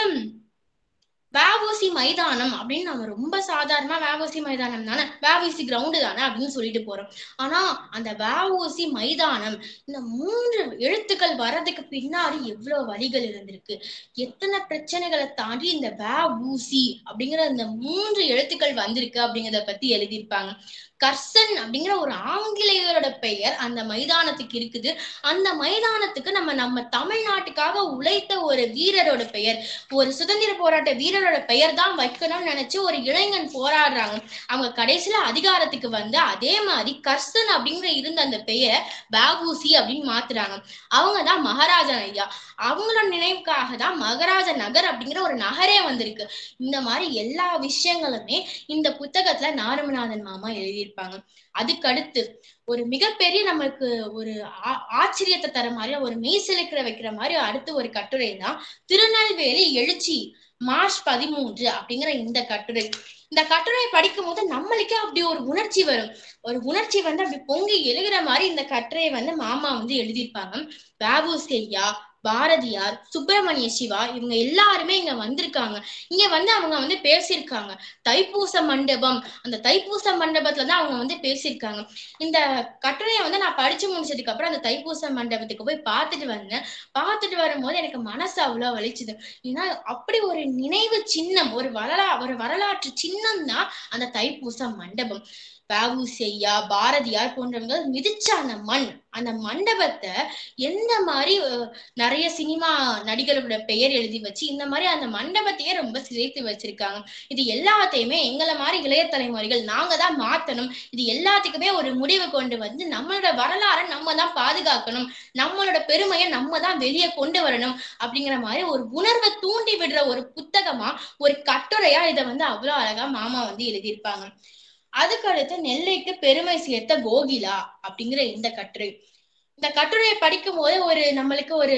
வேவோசி மைதானம் அப்படின்னு நம்ம ரொம்ப சாதாரணமா வேவோசி மைதானம் தானே வேவோசி கிரவுண்டு தானே அப்படின்னு சொல்லிட்டு போறோம் ஆனா அந்த வேவோசி மைதானம் இந்த மூன்று எழுத்துக்கள் வர்றதுக்கு பின்னாடி எவ்வளவு வழிகள் இருந்திருக்கு எத்தனை பிரச்சனைகளை தாண்டி இந்த வேவூசி அப்படிங்கிற இந்த மூன்று எழுத்துக்கள் வந்திருக்கு அப்படிங்கிறத பத்தி எழுதியிருப்பாங்க கர்சன் அப்படிங்கிற ஒரு ஆங்கிலேயரோட பெயர் அந்த மைதானத்துக்கு இருக்குது அந்த மைதானத்துக்கு நம்ம நம்ம தமிழ்நாட்டுக்காக உழைத்த ஒரு வீரரோட பெயர் ஒரு சுதந்திர போராட்ட வீரரோட பெயர் தான் வைக்கணும்னு நினைச்சு ஒரு இளைஞன் போராடுறாங்க அவங்க கடைசியில அதிகாரத்துக்கு வந்து அதே மாதிரி கர்சன் அப்படிங்கிற இருந்த அந்த பெயரை பாபூசி அப்படின்னு மாத்துறாங்க அவங்க தான் மகாராஜா ஐயா அவங்களோட நினைவுக்காக தான் மகாராஜ நகர் அப்படிங்கிற ஒரு நகரே வந்திருக்கு இந்த மாதிரி எல்லா விஷயங்களுமே இந்த புத்தகத்துல நாரமநாதன் மாமா எழுதியிருப்பாங்க அதுக்கடுத்து ஒரு மிகப்பெரிய நம்மளுக்கு ஒரு ஆ- ஆச்சரியத்தை தர மாதிரி ஒரு மெய் சிலிக்கிற வைக்கிற மாதிரி அடுத்து ஒரு கட்டுரை தான் திருநெல்வேலி எழுச்சி மார்ச் பதிமூன்று அப்படிங்கிற இந்த கட்டுரை இந்த கட்டுரையை படிக்கும் போது நம்மளுக்கே அப்படி ஒரு உணர்ச்சி வரும் ஒரு உணர்ச்சி வந்து அப்படி பொங்கி எழுகிற மாதிரி இந்த கட்டுரையை வந்து மாமா வந்து எழுதியிருப்பாங்க வாபூசி ஐயா பாரதியார் சுப்பிரமணிய சிவா இவங்க எல்லாருமே இங்க வந்திருக்காங்க இங்க வந்து அவங்க வந்து பேசியிருக்காங்க தைப்பூச மண்டபம் அந்த தைப்பூச மண்டபத்துல தான் அவங்க வந்து பேசியிருக்காங்க இந்த கட்டுரையை வந்து நான் படிச்சு முடிச்சதுக்கு அப்புறம் அந்த தைப்பூச மண்டபத்துக்கு போய் பார்த்துட்டு வந்தேன் பார்த்துட்டு வரும்போது எனக்கு மனசு அவ்வளவு வலிச்சுது ஏன்னா அப்படி ஒரு நினைவு சின்னம் ஒரு வரலா ஒரு வரலாற்று சின்னம் தான் அந்த தைப்பூச மண்டபம் வஉசி ஐயா பாரதியார் போன்றவங்க மிதிச்ச அந்த மண் அந்த மண்டபத்தை எந்த மாதிரி அஹ், நிறைய சினிமா நடிகர்களோட பெயர் எழுதி வச்சு இந்த மாதிரி அந்த மண்டபத்தையே ரொம்ப சிதைத்து வச்சிருக்காங்க இது எல்லாத்தையுமே எங்களை மாதிரி இளைய தலைமுறைகள் நாங்க தான் மாத்தணும் இது எல்லாத்துக்குமே ஒரு முடிவு கொண்டு வந்து நம்மளோட வரலாறை நம்ம தான் பாதுகாக்கணும் நம்மளோட பெருமையை நம்ம தான் வெளியே கொண்டு வரணும் அப்படிங்கிற மாதிரி ஒரு உணர்வை தூண்டி விடுற ஒரு புத்தகமா ஒரு கட்டுரையா இதை வந்து அவ்வளவு அழகா மாமா வந்து எழுதியிருப்பாங்க அதுக்கு அடுத்து நெல்லைக்கு பெருமை சேர்த்த கோகிலா அப்படிங்கிற இந்த கட்டுரை இந்த கட்டுரையை படிக்கும் போது ஒரு நம்மளுக்கு ஒரு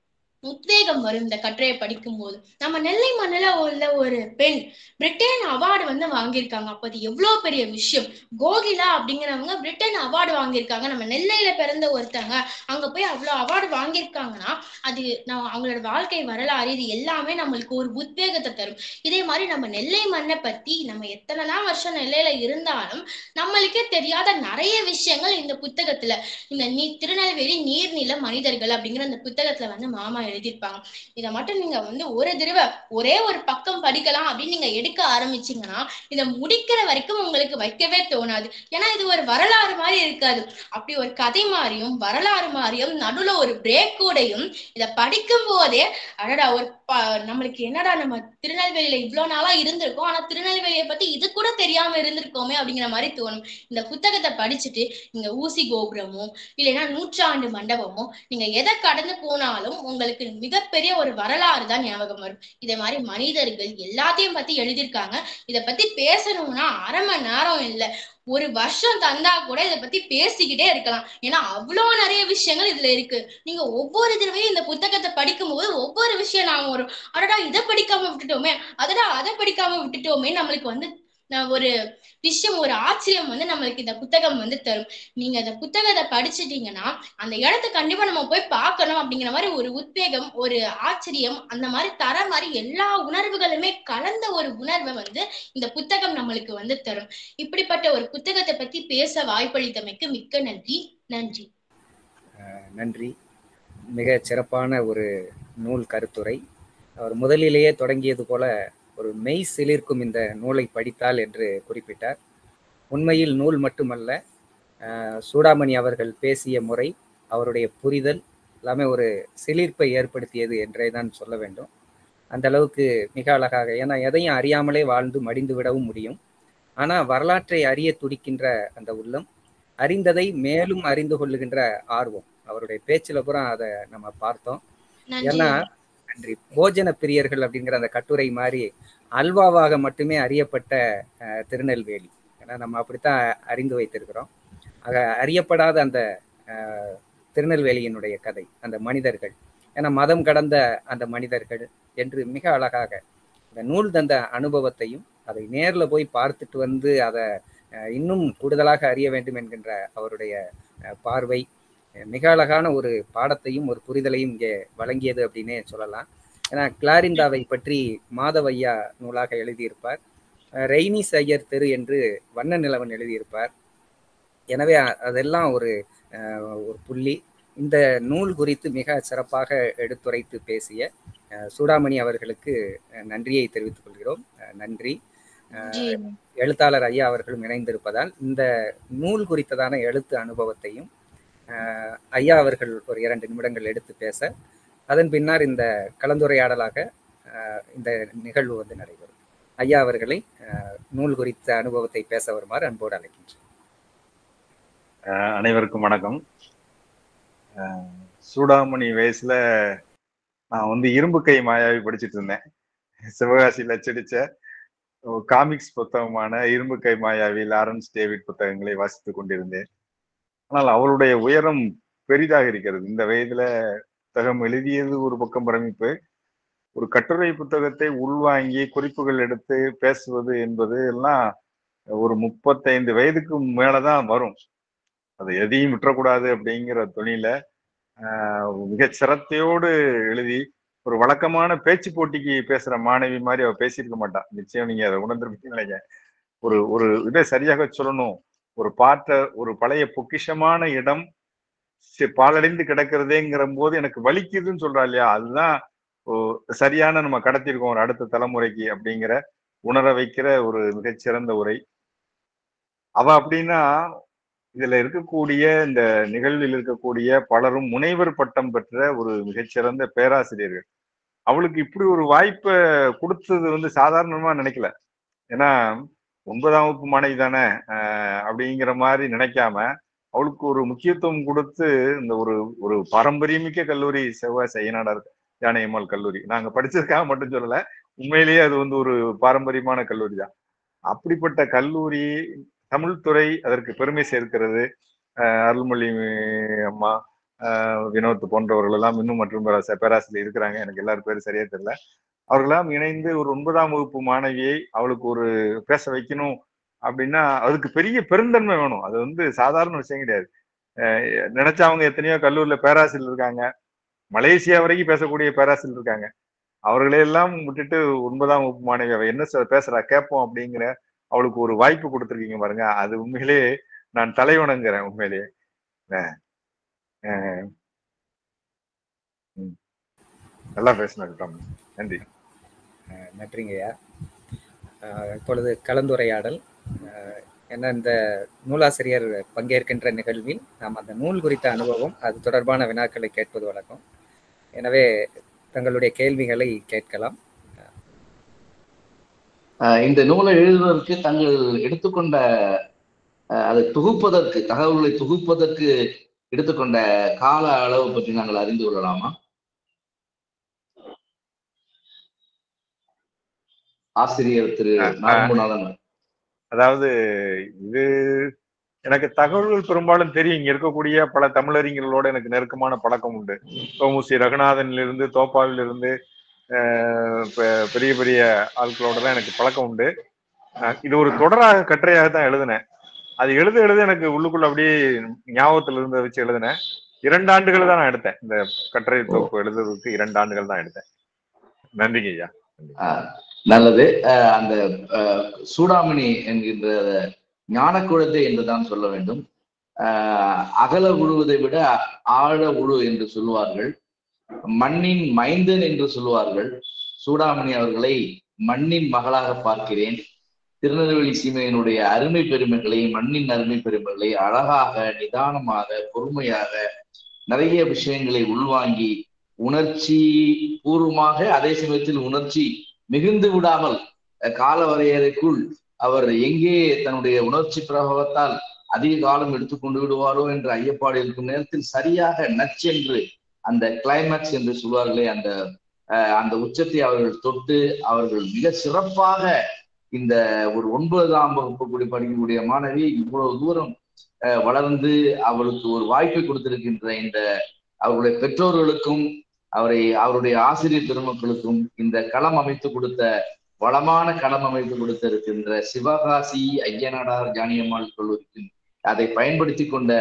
உத்வேகம் வரும் இந்த கட்டுரையை படிக்கும் போது நம்ம நெல்லை மண்ணில உள்ள ஒரு பெண் பிரிட்டன் அவார்டு வந்து வாங்கியிருக்காங்க அப்ப அது எவ்வளவு பெரிய விஷயம் கோகிலா அப்படிங்கிறவங்க பிரிட்டன் அவார்டு வாங்கியிருக்காங்க நம்ம நெல்லையில பிறந்த ஒருத்தங்க அங்க போய் அவ்வளவு அவார்டு வாங்கியிருக்காங்கன்னா அது நம்ம அவங்களோட வாழ்க்கை வரலாறு இது எல்லாமே நம்மளுக்கு ஒரு உத்வேகத்தை தரும் இதே மாதிரி நம்ம நெல்லை மண்ணை பத்தி நம்ம எத்தனைலாம் வருஷம் நெல்லையில இருந்தாலும் நம்மளுக்கே தெரியாத நிறைய விஷயங்கள் இந்த புத்தகத்துல இந்த நீ திருநெல்வேலி நீர்நில மனிதர்கள் அப்படிங்கிற அந்த புத்தகத்துல வந்து மாமா எழுதியிருப்பாங்க இதை மட்டும் நீங்க வந்து ஒரு தடவை ஒரே ஒரு பக்கம் படிக்கலாம் அப்படின்னு நீங்க எடுக்க ஆரம்பிச்சீங்கன்னா இதை முடிக்கிற வரைக்கும் உங்களுக்கு வைக்கவே தோணாது ஏன்னா இது ஒரு வரலாறு மாதிரி இருக்காது அப்படி ஒரு கதை மாதிரியும் வரலாறு மாதிரியும் நடுவுல ஒரு பிரேக் கூடையும் இதை படிக்கும் போதே அடடா ஒரு ப- நம்மளுக்கு என்னடா நம்ம திருநெல்வேலியில இவ்வளவு நாளா இருந்திருக்கோம் ஆனா திருநெல்வேலியை பத்தி இது கூட தெரியாம இருந்திருக்கோமே அப்படிங்கிற மாதிரி தோணும் இந்த புத்தகத்தை படிச்சுட்டு நீங்க ஊசி கோபுரமோ இல்லைன்னா நூற்றாண்டு மண்டபமோ நீங்க எதை கடந்து போனாலும் உங்களுக்கு மிகப்பெரிய ஒரு வரலாறு தான் ஞாபகம் வரும் இதே மாதிரி மனிதர்கள் எல்லாத்தையும் பத்தி எழுதியிருக்காங்க இத பத்தி பேசணும்னா அரை மணி நேரம் இல்ல ஒரு வருஷம் தந்தா கூட இத பத்தி பேசிக்கிட்டே இருக்கலாம் ஏன்னா அவ்வளவு நிறைய விஷயங்கள் இதுல இருக்கு நீங்க ஒவ்வொரு தடவையும் இந்த புத்தகத்தை படிக்கும்போது ஒவ்வொரு விஷயம் ஞாபகம் வரும் அடடா இதை படிக்காம விட்டுட்டோமே அதடா அதை படிக்காம விட்டுட்டோமே நம்மளுக்கு வந்து நான் ஒரு விஷயம் ஒரு ஆச்சரியம் வந்து நம்மளுக்கு இந்த புத்தகம் வந்து தரும் நீங்க அந்த புத்தகத்தை படிச்சிட்டீங்கன்னா அந்த இடத்த கண்டிப்பா நம்ம போய் பார்க்கணும் அப்படிங்கிற மாதிரி ஒரு உத்வேகம் ஒரு ஆச்சரியம் அந்த மாதிரி தர மாதிரி எல்லா உணர்வுகளுமே கலந்த ஒரு உணர்வை வந்து இந்த புத்தகம் நம்மளுக்கு வந்து தரும் இப்படிப்பட்ட ஒரு புத்தகத்தை பத்தி பேச வாய்ப்பளித்தமைக்கு மிக்க நன்றி நன்றி நன்றி மிக சிறப்பான ஒரு நூல் கருத்துரை அவர் முதலிலேயே தொடங்கியது போல ஒரு மெய் சிலிர்க்கும் இந்த நூலை படித்தால் என்று குறிப்பிட்டார் உண்மையில் நூல் மட்டுமல்ல அஹ், சூடாமணி அவர்கள் பேசிய முறை அவருடைய புரிதல் எல்லாமே ஒரு சிலிர்ப்பை ஏற்படுத்தியது என்றே தான் சொல்ல வேண்டும் அந்த அளவுக்கு மிக அழகாக ஏன்னா எதையும் அறியாமலே வாழ்ந்து மடிந்து விடவும் முடியும் ஆனால் வரலாற்றை அறிய துடிக்கின்ற அந்த உள்ளம் அறிந்ததை மேலும் அறிந்து கொள்ளுகின்ற ஆர்வம் அவருடைய பேச்சுல பூரா அதை நம்ம பார்த்தோம் நன்றி ஏன்னா நன்றி போஜன பிரியர்கள் அப்படிங்கிற அந்த கட்டுரை மாதிரி அல்வாவாக மட்டுமே அறியப்பட்ட அஹ், திருநெல்வேலி ஏன்னா நம்ம அப்படித்தான் அறிந்து வைத்திருக்கிறோம் ஆக அறியப்படாத அந்த அஹ், திருநெல்வேலியினுடைய கதை அந்த மனிதர்கள் ஏன்னா மதம் கடந்த அந்த மனிதர்கள் என்று மிக அழகாக இந்த நூல் தந்த அனுபவத்தையும் அதை நேர்ல போய் பார்த்துட்டு வந்து அதை அஹ், இன்னும் கூடுதலாக அறிய வேண்டும் என்கின்ற அவருடைய அஹ், பார்வை அஹ், மிக அழகான ஒரு பாடத்தையும் ஒரு புரிதலையும் இங்கே வழங்கியது அப்படின்னே சொல்லலாம் ஏன்னா கிளாரிந்தாவை பற்றி மாதவையா நூலாக எழுதியிருப்பார் அஹ், ரெய்னிஸ் ஐயர் தெரு என்று வண்ண நிலவன் எழுதியிருப்பார் எனவே அ- அதெல்லாம் ஒரு அஹ், ஒரு புள்ளி இந்த நூல் குறித்து மிக சிறப்பாக எடுத்துரைத்து பேசிய அஹ், சூடாமணி அவர்களுக்கு அஹ், நன்றியை தெரிவித்துக் கொள்கிறோம் அஹ், நன்றி நன்றி எழுத்தாளர் ஐயா அவர்களும் இணைந்திருப்பதால் இந்த நூல் குறித்ததான எழுத்து அனுபவத்தையும் அஹ், ஐயா அவர்கள் ஒரு இரண்டு நிமிடங்கள் எடுத்து பேச அதன் பின்னர் இந்த கலந்துரையாடலாக அஹ், இந்த நிகழ்வு வந்து நடைபெறும் ஐயா அவர்களை அஹ், நூல் குறித்த அனுபவத்தை பேச வருமாறு அன்போடு அழைக்கின்றேன் அஹ் அனைவருக்கும் வணக்கம் அஹ் சூடாமணி வயசுல நான் வந்து இரும்பு கை மாயாவி படிச்சிட்டு இருந்தேன் சிவகாசியில் அச்சடிச்ச காமிக்ஸ் புத்தகமான இரும்பு கை மாயாவி லாரன்ஸ் டேவிட் புத்தகங்களை வாசித்துக் கொண்டிருந்தேன் ஆனால் அவருடைய உயரம் பெரிதாக இருக்கிறது இந்த வயதுல புத்தகம் எழுதியது ஒரு பக்கம் பிரமிப்பு ஒரு கட்டுரை புத்தகத்தை உள்வாங்கி குறிப்புகள் எடுத்து பேசுவது என்பது எல்லாம் ஒரு முப்பத்தைந்து வயதுக்கு மேலதான் வரும் அது எதையும் விட்டுறக்கூடாது அப்படிங்கிற துணியில மிக சிரத்தையோடு எழுதி ஒரு வழக்கமான பேச்சு போட்டிக்கு பேசுற மாணவி மாதிரி அவ பேசியிருக்க மாட்டான் நிச்சயம் நீங்க அதை உணர்ந்திருப்பீங்க நினைக்கிறேன் ஒரு ஒரு இதை சரியாக சொல்லணும் ஒரு பாட்ட ஒரு பழைய பொக்கிஷமான இடம் பாலடைந்து கிடக்கிறதேங்கிற போது எனக்கு வலிக்குதுன்னு சொல்றா இல்லையா அதுதான் சரியான நம்ம கடத்திருக்கோம் ஒரு அடுத்த தலைமுறைக்கு அப்படிங்கிற உணர வைக்கிற ஒரு மிகச்சிறந்த உரை அவ அப்படின்னா இதுல இருக்கக்கூடிய இந்த நிகழ்வில் இருக்கக்கூடிய பலரும் முனைவர் பட்டம் பெற்ற ஒரு மிகச்சிறந்த பேராசிரியர்கள் அவளுக்கு இப்படி ஒரு வாய்ப்பை கொடுத்தது வந்து சாதாரணமா நினைக்கல ஏன்னா ஒன்பதாம் வகுப்பு மாணவி தானே அப்படிங்கிற மாதிரி நினைக்காம அவளுக்கு ஒரு முக்கியத்துவம் கொடுத்து இந்த ஒரு ஒரு பாரம்பரியமிக்க கல்லூரி செவ்வாய் செய்யநாடார் யானையம்மாள் கல்லூரி நாங்க படிச்சதுக்காக மட்டும் சொல்லல உண்மையிலேயே அது வந்து ஒரு பாரம்பரியமான கல்லூரி தான் அப்படிப்பட்ட கல்லூரி தமிழ்துறை அதற்கு பெருமை சேர்க்கிறது அருள்மொழி அம்மா வினோத் போன்றவர்கள் எல்லாம் இன்னும் மற்றும் பேராசிரியர் இருக்கிறாங்க எனக்கு எல்லாரும் பேரும் சரியா தெரியல அவர்களெல்லாம் இணைந்து ஒரு ஒன்பதாம் வகுப்பு மாணவியை அவளுக்கு ஒரு பேச வைக்கணும் அப்படின்னா அதுக்கு பெரிய பெருந்தன்மை வேணும் அது வந்து சாதாரண விஷயம் கிடையாது நினைச்சவங்க எத்தனையோ கல்லூரில பேராசிரியர் இருக்காங்க மலேசியா வரைக்கும் பேசக்கூடிய பேராசிரியர் இருக்காங்க அவர்களையெல்லாம் விட்டுட்டு ஒன்பதாம் வகுப்பு மாணவி அவ என்ன பேசுறா கேட்போம் அப்படிங்கிற அவளுக்கு ஒரு வாய்ப்பு கொடுத்துருக்கீங்க பாருங்க அது உண்மையிலேயே நான் தலை வணங்குறேன் உண்மையிலேயே நல்லா பேசினாரு நன்றி நன்றிங்கய்யா இப்பொழுது கலந்துரையாடல் என்ன இந்த நூலாசிரியர் பங்கேற்கின்ற நிகழ்வில் நாம் அந்த நூல் குறித்த அனுபவம் அது தொடர்பான வினாக்களை கேட்பது வழக்கம் எனவே தங்களுடைய கேள்விகளை கேட்கலாம் இந்த நூலை எழுதுவதற்கு தங்கள் எடுத்துக்கொண்ட அதை தொகுப்பதற்கு தகவல்களை தொகுப்பதற்கு எடுத்துக்கொண்ட கால அளவு பற்றி நாங்கள் அறிந்து கொள்ளலாமா ஆசிரியர் திரு நாரம்புநாதன் அதாவது இது எனக்கு தகவல்கள் பெரும்பாலும் தெரியும் இங்க இருக்கக்கூடிய பல தமிழறிஞர்களோட எனக்கு நெருக்கமான பழக்கம் உண்டு தோமுசி ரகுநாதன்ல இருந்து தோப்பாவில இருந்து பெரிய பெரிய ஆட்களோட தான் எனக்கு பழக்கம் உண்டு இது ஒரு தொடராக கட்டுரையாக தான் எழுதினேன் அது எழுத எழுத எனக்கு உள்ளுக்குள்ள அப்படியே ஞாபகத்துல இருந்த வச்சு எழுதினேன் இரண்டு ஆண்டுகள் தான் நான் எடுத்தேன் இந்த கட்டுரை தொகுப்பு எழுதுறதுக்கு இரண்டு ஆண்டுகள் தான் எடுத்தேன் நன்றிங்க ஐயா நல்லது அந்த சூடாமணி என்கின்ற ஞான குழந்தை என்றுதான் சொல்ல வேண்டும் அகல உழுவதை விட ஆழ உழு என்று சொல்லுவார்கள் மண்ணின் மைந்தன் என்று சொல்லுவார்கள் சூடாமணி அவர்களை மண்ணின் மகளாக பார்க்கிறேன் திருநெல்வேலி சீமையினுடைய அருமை பெருமைகளை மண்ணின் அருமை பெருமைகளை அழகாக நிதானமாக பொறுமையாக நிறைய விஷயங்களை உள்வாங்கி உணர்ச்சி பூர்வமாக அதே சமயத்தில் உணர்ச்சி மிகுந்து விடாமல் கால வரையறைக்குள் அவர் எங்கே தன்னுடைய உணர்ச்சி பிரபாவத்தால் அதிக காலம் எடுத்துக்கொண்டு விடுவாரோ என்ற ஐயப்பாடு இருக்கும் நேரத்தில் சரியாக நச்சென்று அந்த கிளைமேக்ஸ் என்று சொல்வார்களே அந்த அந்த உச்சத்தை அவர்கள் தொட்டு அவர்கள் மிக சிறப்பாக இந்த ஒரு ஒன்பதாம் வகுப்பு கூடி படிக்கக்கூடிய மாணவி இவ்வளவு தூரம் வளர்ந்து அவளுக்கு ஒரு வாய்ப்பை கொடுத்திருக்கின்ற இந்த அவருடைய பெற்றோர்களுக்கும் அவரை அவருடைய ஆசிரியர் பெருமக்களுக்கும் இந்த களம் அமைத்து கொடுத்த வளமான களம் அமைத்து கொடுத்திருக்கின்ற சிவகாசி ஐயனாடார் ஜானியம்மாள் கல்லூரிக்கும் அதை பயன்படுத்தி கொண்ட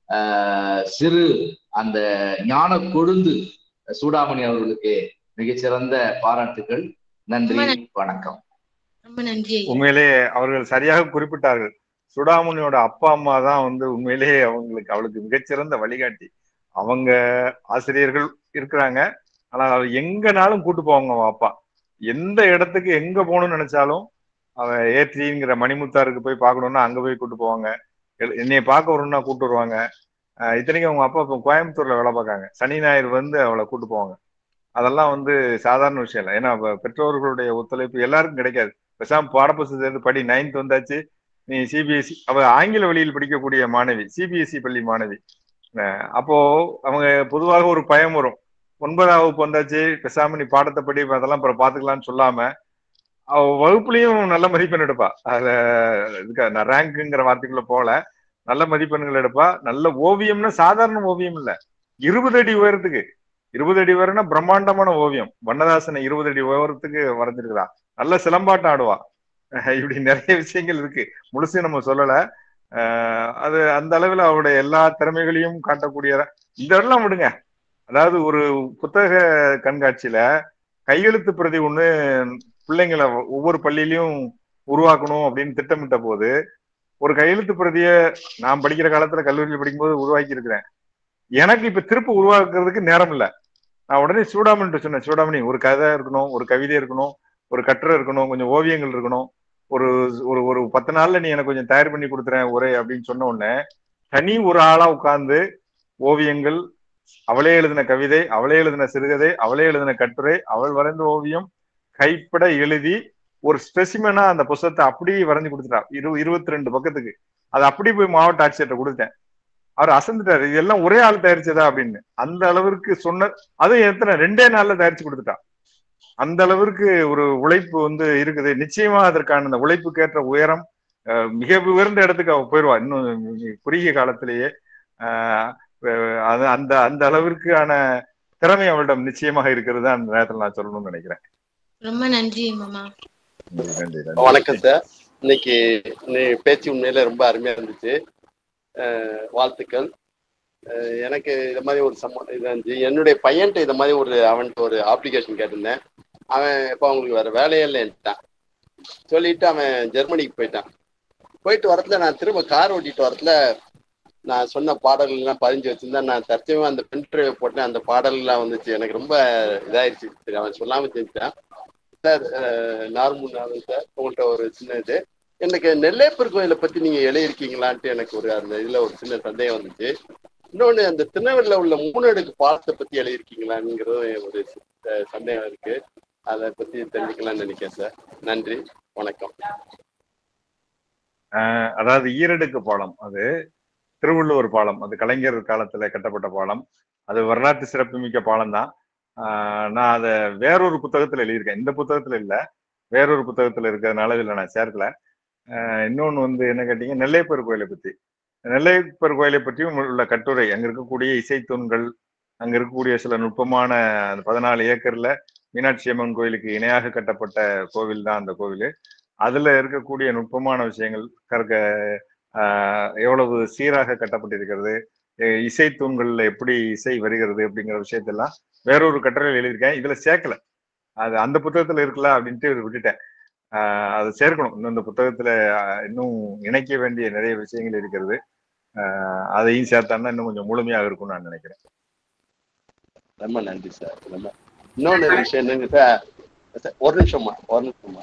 ஆஹ் சிறு அந்த ஞான கொழுந்து சூடாமணி அவர்களுக்கு மிகச்சிறந்த பாராட்டுகள் நன்றி வணக்கம் ரொம்ப நன்றி உண்மையிலே அவர்கள் சரியாக குறிப்பிட்டார்கள் சுடாமணியோட அப்பா அம்மா தான் வந்து உண்மையிலேயே அவங்களுக்கு அவளுக்கு மிகச்சிறந்த வழிகாட்டி அவங்க ஆசிரியர்கள் இருக்கிறாங்க ஆனால் அவர் எங்கனாலும் கூட்டு போவாங்க அவன் அப்பா எந்த இடத்துக்கு எங்க போகணும்னு நினைச்சாலும் அவன் ஏற்றிங்கிற மணிமுத்தாருக்கு போய் பார்க்கணும்னா அங்க போய் கூட்டு போவாங்க என்னைய பார்க்க வரணும்னா கூட்டு வருவாங்க இத்தனைக்கும் அவங்க அப்பா இப்போ கோயம்புத்தூர்ல வேலை பார்க்காங்க சனி ஞாயிறு வந்து அவளை கூட்டு போவாங்க அதெல்லாம் வந்து சாதாரண விஷயம் இல்லை ஏன்னா பெற்றோர்களுடைய ஒத்துழைப்பு எல்லாருக்கும் கிடைக்காது பேசாம பாடப்புஸ்தகம் சேர்ந்து படி நைன்த் வந்தாச்சு நீ சிபிஎஸ்சி அவ ஆங்கில வழியில் படிக்கக்கூடிய மாணவி சிபிஎஸ்சி பள்ளி மாணவி அப்போ அவங்க பொதுவாக ஒரு பயம் வரும் ஒன்பதாம் வகுப்பு வந்தாச்சு பேசாம நீ பாடத்தை படி அதெல்லாம் அப்புறம் பாத்துக்கலாம்னு சொல்லாம அவ வகுப்புலயும் நல்ல மதிப்பெண் எடுப்பா அதுல இதுக்கு நான் ரேங்க்குங்கிற வார்த்தைக்குள்ள போல நல்ல மதிப்பெண்கள் எடுப்பா நல்ல ஓவியம்னா சாதாரண ஓவியம் இல்ல இருபது அடி உயரத்துக்கு இருபது அடி உயரம்னா பிரம்மாண்டமான ஓவியம் வண்ணதாசனை இருபது அடி உயரத்துக்கு வரைஞ்சிருக்கிறா நல்ல சிலம்பாட்டம் ஆடுவா அஹ் இப்படி நிறைய விஷயங்கள் இருக்கு முழுசு நம்ம சொல்லல அஹ் அது அந்த அளவுல அவருடைய எல்லா திறமைகளையும் காட்டக்கூடிய இந்த எல்லாம் விடுங்க அதாவது ஒரு புத்தக கண்காட்சியில கையெழுத்து பிரதி ஒண்ணு பிள்ளைங்களை ஒவ்வொரு பள்ளியிலயும் உருவாக்கணும் அப்படின்னு திட்டமிட்ட போது ஒரு கையெழுத்து பிரதியை நான் படிக்கிற காலத்துல கல்லூரியில் படிக்கும்போது உருவாக்கி இருக்கிறேன் எனக்கு இப்ப திருப்ப உருவாக்குறதுக்கு நேரம் இல்ல நான் உடனே சூடாமணி சொன்னேன் சூடாமணி ஒரு கதை இருக்கணும் ஒரு கவிதை இருக்கணும் ஒரு கட்டுரை இருக்கணும் கொஞ்சம் ஓவியங்கள் இருக்கணும் ஒரு ஒரு ஒரு பத்து நாள்ல நீ எனக்கு கொஞ்சம் தயார் பண்ணி கொடுத்துறேன் ஒரே அப்படின்னு சொன்ன உடனே தனி ஒரு ஆளா உட்கார்ந்து ஓவியங்கள் அவளே எழுதின கவிதை அவளே எழுதின சிறுகதை அவளே எழுதின கட்டுரை அவள் வரைந்த ஓவியம் கைப்பட எழுதி ஒரு ஸ்பெசிமனா அந்த புத்தகத்தை அப்படியே வரைஞ்சு கொடுத்துட்டா இரு இருபத்தி ரெண்டு பக்கத்துக்கு அதை அப்படி போய் மாவட்ட ஆட்சியர்கிட்ட கொடுத்தேன் அவர் அசந்துட்டாரு இதெல்லாம் ஒரே ஆள் தயாரிச்சதா அப்படின்னு அந்த அளவிற்கு சொன்ன அதுவும் எத்தனை ரெண்டே நாள்ல தயாரிச்சு கொடுத்துட்டா அந்த அளவிற்கு ஒரு உழைப்பு வந்து இருக்குது நிச்சயமா அதற்கான அந்த உழைப்புக்கேற்ற உயரம் அஹ், மிக உயர்ந்த இடத்துக்கு அவ போயிடுவா இன்னும் குறுகிய காலத்திலேயே ஆஹ், அஹ், அது அந்த அந்த அளவிற்கான திறமை அவளிடம் நிச்சயமாக இருக்கிறது அந்த நேரத்தில் நான் சொல்லணும்னு நினைக்கிறேன் ரொம்ப நன்றி மாமா நன்றி நன்றி நன்றி வணக்கம் சார் இன்னைக்கு நீ பேச்சு உண்மையில ரொம்ப அருமையா இருந்துச்சு அஹ் வாழ்த்துக்கள் அஹ் எனக்கு இது மாதிரி ஒரு சம்ம இது இருந்துச்சு என்னுடைய பையன்கிட்ட இது மாதிரி ஒரு அவன்கிட்ட ஒரு அப்ளிகேஷன் கேட்டிருந்தேன் அவன் இப்போ அவங்களுக்கு வேற வேலையே இல்லைன்ட்டான் சொல்லிட்டு அவன் ஜெர்மனிக்கு போயிட்டான் போயிட்டு வரத்துல நான் திரும்ப கார் ஓட்டிட்டு வரத்துல நான் சொன்ன பாடல்கள்லாம் பதிஞ்சு வச்சிருந்தேன் நான் தற்சயமா அந்த பின் டிரைவ் போட்டேன் அந்த பாடல்கள்லாம் வந்துச்சு எனக்கு ரொம்ப இதாயிருச்சு சரி அவன் சொல்லாம செஞ்சுட்டான் சார் நார்மல் நாவல் சார் உங்கள்கிட்ட ஒரு சின்ன இது எனக்கு நெல்லையப்பர் கோயிலை பத்தி நீங்க எழுதியிருக்கீங்களான்ட்டு எனக்கு ஒரு அந்த இதுல ஒரு சின்ன சந்தேகம் வந்துச்சு இன்னொன்னு அந்த திருநெல்வேலியில உள்ள மூணு அடுக்கு பாலத்தை பத்தி எழுதியிருக்கீங்களாங்கிறது ஒரு சி- சந்தேகம் இருக்கு அதை பத்தி தெரிஞ்சுக்கலாம்னு நினைக்கிறேன் சார் நன்றி வணக்கம் ஆஹ் அதாவது ஈரடுக்கு பாலம் அது திருவள்ளுவர் பாலம் அது கலைஞர் காலத்துல கட்டப்பட்ட பாலம் அது வரலாற்று சிறப்புமிக்க பாலம் தான் நான் அதை வேறொரு புத்தகத்துல எழுதியிருக்கேன் இந்த புத்தகத்துல இல்ல வேறொரு புத்தகத்துல இருக்கிறதுனால இதுல நான் சேர்க்கல ஆஹ் இன்னொன்னு வந்து என்ன கேட்டீங்க நெல்லையப்பர் கோயிலை பத்தி நெல்லையப்பர் கோயிலை பற்றியும் உள்ள கட்டுரை அங்க இருக்கக்கூடிய இசைத்தூண்கள் அங்க இருக்கக்கூடிய சில நுட்பமான அந்த பதினாலு ஏக்கர்ல மீனாட்சி அம்மன் கோயிலுக்கு இணையாக கட்டப்பட்ட கோவில் தான் அந்த கோவில் அதுல இருக்கக்கூடிய நுட்பமான விஷயங்கள் கற்க ஆஹ் எவ்வளவு சீராக கட்டப்பட்டிருக்கிறது எ- இசை தூண்கள்ல எப்படி இசை வருகிறது அப்படிங்கிற விஷயத்தெல்லாம் வேறொரு கட்டுரையில் எழுதியிருக்கேன் இதுல சேர்க்கல அது அந்த புத்தகத்துல இருக்கலாம் அப்படின்ட்டு விட்டுட்டேன் ஆஹ் அதை சேர்க்கணும் இன்னும் இந்த புத்தகத்துல ஆஹ் இன்னும் இணைக்க வேண்டிய நிறைய விஷயங்கள் இருக்கிறது ஆஹ் அதையும் சேர்த்தான்னா இன்னும் கொஞ்சம் முழுமையாக இருக்கும்னு நான் நினைக்கிறேன் ரொம்ப நன்றி சார் ரொம்ப இன்னொன்னு விஷயம் என்னங்க சார் சார், ஒரு நிமிஷமா ஒரு நிமிஷமா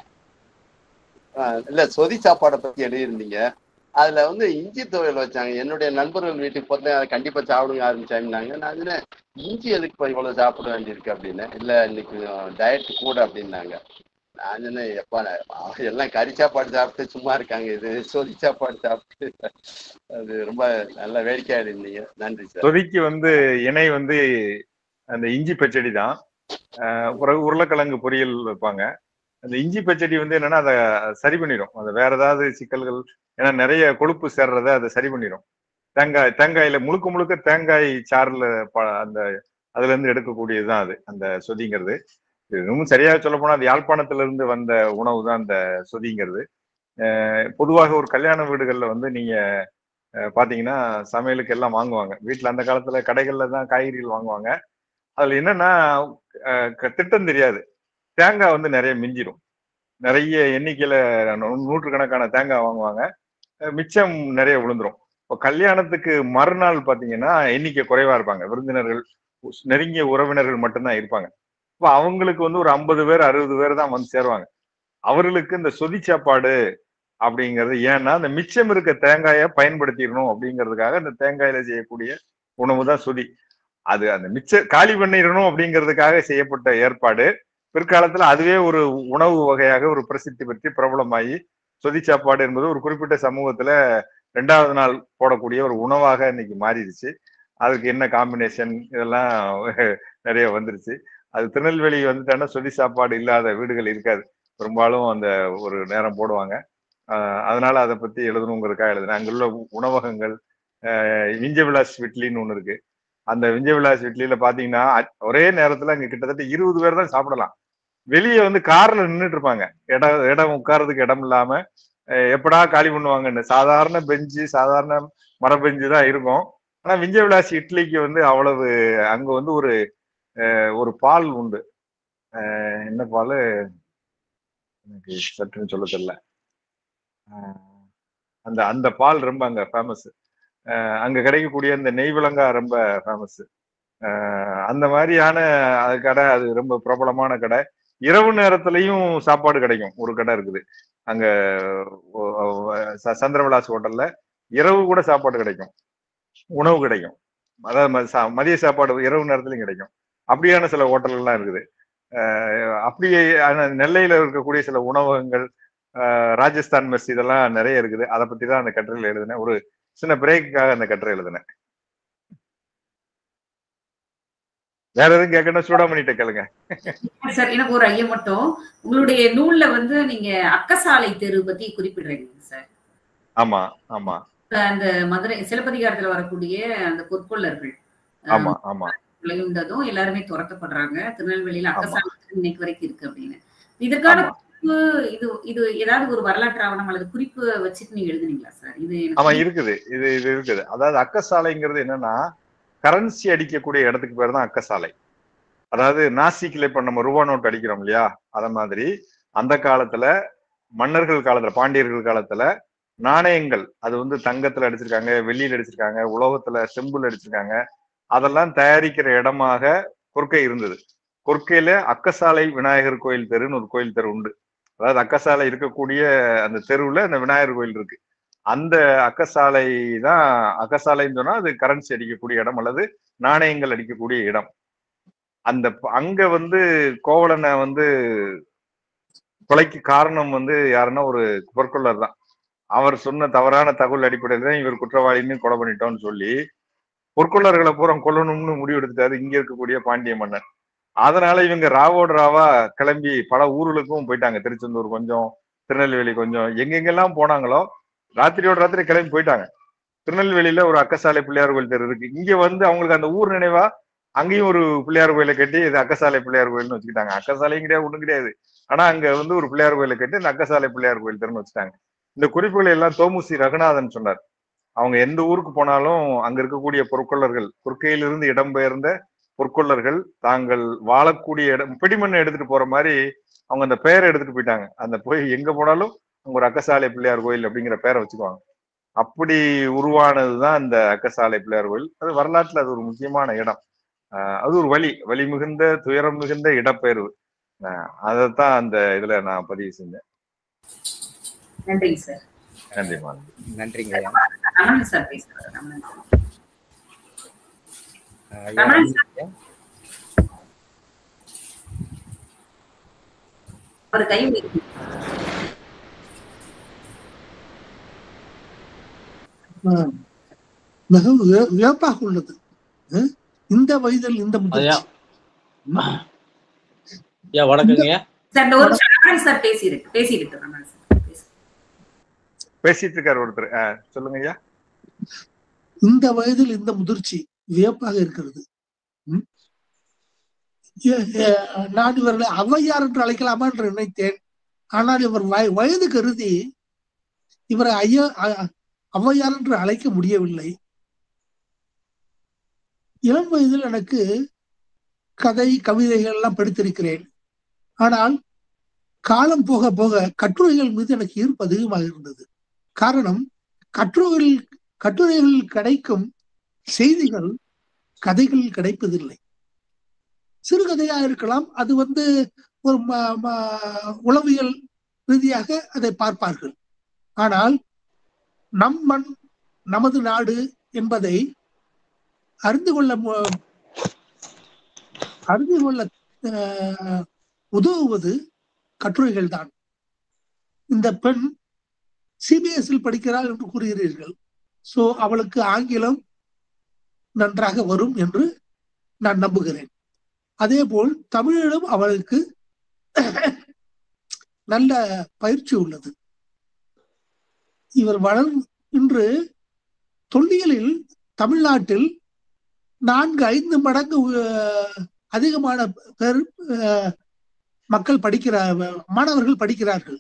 ஆஹ் இல்ல சொதி சாப்பாடை பத்தி எழுதியிருந்தீங்க அதுல வந்து இஞ்சி துவையல் வச்சாங்க என்னுடைய நண்பர்கள் வீட்டுக்கு போட்டு அதை கண்டிப்பா சாப்பிடுங்க ஆரம்பிச்சாங்கன்னாங்க நான் சொன்னேன் இஞ்சி எதுக்கு இப்போ இவ்வளவு சாப்பிட வேண்டியிருக்கு அப்படின்னு இல்ல இன்னைக்கு டயட் கூட அப்படின்னாங்க நான் சொன்னேன் எப்பா நான் எல்லாம் கறி சாப்பாடு சாப்பிட்டு சும்மா இருக்காங்க இது சொதி சாப்பாடு சாப்பிட்டு அது ரொம்ப நல்ல வேடிக்கையா இருந்தீங்க நன்றி சார் சொதிக்கு வந்து இணை வந்து அந்த இஞ்சி பச்சடி தான் ஆஹ் பிறகு உருளைக்கிழங்கு பொரியல் வைப்பாங்க அந்த இஞ்சி பச்சடி வந்து என்னன்னா அதை சரி பண்ணிடும் அது வேற ஏதாவது சிக்கல்கள் ஏன்னா நிறைய கொழுப்பு சேர்றதை அதை சரி பண்ணிடும் தேங்காய் தேங்காயில முழுக்க முழுக்க தேங்காய் சாறுல ப- அந்த அதுல இருந்து எடுக்கக்கூடியதுதான் அது அந்த சொதிங்கிறது இது இன்னும் சரியாக சொல்ல போனா அது யாழ்ப்பாணத்துல இருந்து வந்த உணவு தான் அந்த சொதிங்கிறது அஹ் பொதுவாக ஒரு கல்யாண வீடுகள்ல வந்து நீங்க அஹ் பாத்தீங்கன்னா சமையலுக்கு எல்லாம் வாங்குவாங்க வீட்டுல அந்த காலத்துல கடைகள்ல தான் காய்கறிகள் வாங்குவாங்க அதுல என்னன்னா அஹ் க- திட்டம் தெரியாது தேங்காய் வந்து நிறைய மிஞ்சிரும் நிறைய எண்ணிக்கையில நூ- நூற்றுக்கணக்கான தேங்காய் வாங்குவாங்க அஹ் மிச்சம் நிறைய விழுந்துரும் இப்போ கல்யாணத்துக்கு மறுநாள் பாத்தீங்கன்னா எண்ணிக்கை குறைவா இருப்பாங்க விருந்தினர்கள் உஸ்- நெருங்கிய உறவினர்கள் மட்டும்தான் இருப்பாங்க இப்போ அவங்களுக்கு வந்து ஒரு ஐம்பது பேர் அறுபது பேர் தான் வந்து சேருவாங்க அவர்களுக்கு இந்த சொதி சாப்பாடு அப்படிங்கிறது ஏன்னா அந்த மிச்சம் இருக்க தேங்காயை பயன்படுத்திடணும் அப்படிங்கிறதுக்காக இந்த தேங்காயில செய்யக்கூடிய உணவு தான் சொதி அது அந்த மிச்ச காலி பண்ணிடணும் அப்படிங்கிறதுக்காக செய்யப்பட்ட ஏற்பாடு பிற்காலத்துல அதுவே ஒரு உணவு வகையாக ஒரு பிரசித்தி பெற்று பிரபலமாகி சொதி சாப்பாடு என்பது ஒரு குறிப்பிட்ட சமூகத்துல ரெண்டாவது நாள் போடக்கூடிய ஒரு உணவாக இன்னைக்கு மாறிடுச்சு அதுக்கு என்ன காம்பினேஷன் இதெல்லாம் நிறைய வந்துருச்சு அது திருநெல்வேலி வந்துட்டாங்கன்னா சொதி சாப்பாடு இல்லாத வீடுகள் இருக்காது பெரும்பாலும் அந்த ஒரு நேரம் போடுவாங்க ஆஹ் அதனால அதை பத்தி எழுதணுங்கிறதுக்காக எழுதுனேன் அங்குள்ள உ- உணவகங்கள் ஆஹ் விஞ்ச விலாஸ் விட்லின்னு ஒண்ணு இருக்கு அந்த விஞ்சய விலாஸ் இட்லியில பாத்தீங்கன்னா அ- ஒரே நேரத்துல அங்க கிட்டத்தட்ட இருபது பேர் தான் சாப்பிடலாம் வெளியே வந்து கார்ல நின்னுட்டு இருப்பாங்க இடம் இடம் உட்கார்றதுக்கு இடம் இல்லாம அஹ் எப்படா காலி பண்ணுவாங்கன்னு சாதாரண பெஞ்சு சாதாரண மர பெஞ்சு தான் இருக்கும் ஆனா விஞ்சய விலாஸ் இட்லிக்கு வந்து அவ்வளவு அங்க வந்து ஒரு அஹ் ஒரு பால் உண்டு அஹ் என்ன பால் எனக்கு சட்டுன்னு சொல்ல தெரியல அஹ் அந்த அந்த பால் ரொம்ப அங்க ஃபேமஸ் அங்க கிடைக்கக்கூடிய அந்த நெய் விலங்கா ரொம்ப ஃபேமஸ் அந்த மாதிரியான அது கடை அது ரொம்ப பிரபலமான கடை இரவு நேரத்துலயும் சாப்பாடு கிடைக்கும் ஒரு கடை இருக்குது அங்க ஒ- ஒ- ச- சந்திரவிலாஸ் ஹோட்டல்ல இரவு கூட சாப்பாடு கிடைக்கும் உணவு கிடைக்கும் அதாவது ம- சா- மதிய சாப்பாடு இரவு நேரத்துலயும் கிடைக்கும் அப்படியான சில ஹோட்டல்கள்லாம் இருக்குது அஹ் அப்படியே ஆனா நெல்லையில இருக்கக்கூடிய சில உணவகங்கள் அஹ் ராஜஸ்தான் மெஸ் இதெல்லாம் நிறைய இருக்குது அதை பத்தி தான் அந்த கட்டுரையில் எழுதினேன் ஒரு சின்ன பிரேக்குக்காக அந்த கட்டுரை எழுதினேன் வேற எதுவும் கேட்கணும் சூடாமணிட்ட கேளுங்க சார் எனக்கு ஒரு ஐயம் மட்டும் உங்களுடைய நூல்ல வந்து நீங்க அக்கசாலை தெரு பத்தி குறிப்பிடுறீங்க சார் ஆமா ஆமா அந்த மதுரை சிலப்பதிகாரத்துல வரக்கூடிய அந்த பொற்கொள்ளர்கள் ஆமா ஆமா விளையுண்டதும் எல்லாருமே துரத்தப்படுறாங்க திருநெல்வேலியில அக்கசாலை தெரு இன்னைக்கு வரைக்கும் இருக்கு அப்படின்னு இதற்கான ஆமா. குறிப்பு இது இது ஏதாவது ஒரு வரலாற்று ஆவணம் அல்லது குறிப்பு வச்சுட்டு நீங்க எழுதுனீங்களா சார் இது எனக்கு ஆமா இருக்குது இது இது இருக்குது அதாவது அக்கசாலைங்கிறது என்னன்னா கரன்சி அடிக்கக்கூடிய இடத்துக்கு பேர் தான் அக்கசாலை அதாவது நாசிக்ல இப்ப நம்ம ரூபா நோட் அடிக்கிறோம் இல்லையா அத மாதிரி அந்த காலத்துல மன்னர்கள் காலத்துல பாண்டியர்கள் காலத்துல நாணயங்கள் அது வந்து தங்கத்துல அடிச்சிருக்காங்க வெள்ளியில அடிச்சிருக்காங்க உலோகத்துல செம்புல அடிச்சிருக்காங்க அதெல்லாம் தயாரிக்கிற இடமாக கொற்கை இருந்தது கொற்கையில அக்கசாலை விநாயகர் கோயில் தெருன்னு ஒரு கோயில் தெரு உண்டு அதாவது அக்கசாலை இருக்கக்கூடிய அந்த தெருவுல அந்த விநாயகர் கோயில் இருக்கு அந்த அக்கசாலை தான் அக்கசாலைன்னு சொன்னா அது கரன்சி அடிக்கக்கூடிய இடம் அல்லது நாணயங்கள் அடிக்கக்கூடிய இடம் அந்த ப- அங்க வந்து கோவலனை வந்து கொலைக்கு காரணம் வந்து யாருன்னா ஒரு பொற்கொள்ளர் தான் அவர் சொன்ன தவறான தகவல் அடிப்படையில் தான் இவர் குற்றவாளின்னு கொலை பண்ணிட்டோம்னு சொல்லி பொற்கொள்ளர்களை பூரா கொல்லணும்னு முடிவு எடுத்துட்டாரு இங்க இருக்கக்கூடிய பாண்டிய மன்னன் அதனால இவங்க ராவோட ராவா கிளம்பி பல ஊர்களுக்கும் போயிட்டாங்க திருச்செந்தூர் கொஞ்சம் திருநெல்வேலி கொஞ்சம் எங்கெங்கெல்லாம் போனாங்களோ ராத்திரியோட ராத்திரி கிளம்பி போயிட்டாங்க திருநெல்வேலியில ஒரு அக்கசாலை பிள்ளையார் கோயில் தெரு இருக்கு இங்க வந்து அவங்களுக்கு அந்த ஊர் நினைவா அங்கேயும் ஒரு பிள்ளையார் கோயிலை கட்டி இது அக்கசாலை பிள்ளையார் கோயில்னு வச்சுக்கிட்டாங்க அக்கசாலையும் கிடையாது ஒண்ணும் கிடையாது ஆனா அங்க வந்து ஒரு பிள்ளையார் கோயிலை கட்டி இந்த அக்கசாலை பிள்ளையார் கோயில் தெருன்னு வச்சுட்டாங்க இந்த குறிப்புகளை எல்லாம் தோமுசி ரகுநாதன் சொன்னார் அவங்க எந்த ஊருக்கு போனாலும் அங்க இருக்கக்கூடிய பொற்கொள்ளர்கள் பொற்கையிலிருந்து இடம்பெயர்ந்த பொற்கொள்ளர்கள் தாங்கள் வாழக்கூடிய இடம் பிடிமண்ணை எடுத்துட்டு போற மாதிரி அவங்க அந்த பெயரை எடுத்துட்டு போயிட்டாங்க அந்த போய் எங்க போனாலும் அங்க ஒரு அக்கசாலை பிள்ளையார் கோயில் அப்படிங்கிற பெயரை வச்சுக்குவாங்க அப்படி உருவானதுதான் இந்த அக்கசாலை பிள்ளையார் கோயில் அது வரலாற்றுல அது ஒரு முக்கியமான இடம் ஆஹ் அது ஒரு வழி வழி மிகுந்த துயரம் மிகுந்த இடப்பெயர்வு ஆஹ் அதைத்தான் அந்த இதுல நான் பதிவு செஞ்சேன் நன்றிங்க சார் நன்றிமா நன்றிங்க ஐயா ரமணன் சார் பேசுறாரு ரமணன் ஐயா, ரமணன் ஐயா. ஒரு கை வைக்கு. ஆஹ் மிகவும் விய- வியப்பாக உள்ளது அஹ் இந்த வயதில் இந்த ஐயா முதிர்ச்சி ஐயா வணக்கங்க சார் இந்த ஒரு நிமிஷம் ரமணன் சார் பேசியிருக்கு பேசிட்டு ரமணன் சார் பேசு. பேசிட்டு இருக்காரு ஒருத்தர் ஆஹ் சொல்லுங்க ஐயா இந்த வயதில் இந்த முதிர்ச்சி வியப்பாக இருக்கிறது ம்? ஏ- ஏ- நான் இவர்களை ஔவையார் என்று அழைக்கலாமா என்று நினைத்தேன் ஆனால் இவர் வய- வயது கருதி இவரை ஐயா அ- ஔவையார் என்று அழைக்க முடியவில்லை இளம் வயதில் எனக்கு கதை கவிதைகள் எல்லாம் படித்திருக்கிறேன் ஆனால் காலம் போக போக கட்டுரைகள் மீது எனக்கு ஈர்ப்பு அதிகமாக இருந்தது காரணம் கட்டுரைகள் கட்டுரைகளில் கிடைக்கும் செய்திகள் கதைகளில் கிடைப்பதில்லை சிறுகதையா இருக்கலாம் அது வந்து ஒரு ம- ம- உளவியல் ரீதியாக அதை பார்ப்பார்கள் ஆனால் நம் மண் நமது நாடு என்பதை அறிந்து கொள்ள மு- அறிந்து கொள்ள அஹ், உதவுவது கட்டுரைகள் தான் இந்த பெண் சிபிஎஸ்இல் படிக்கிறாள் என்று கூறுகிறீர்கள் சோ அவளுக்கு ஆங்கிலம் நன்றாக வரும் என்று நான் நம்புகிறேன் அதே போல் தமிழிலும் அவளுக்கு நல்ல பயிற்சி உள்ளது இவர் வளர் இன்று தொல்லியலில் தமிழ்நாட்டில் நான்கு ஐந்து மடங்கு அஹ், அதிகமான பேர் அஹ், மக்கள் படிக்கிற மாணவர்கள் படிக்கிறார்கள்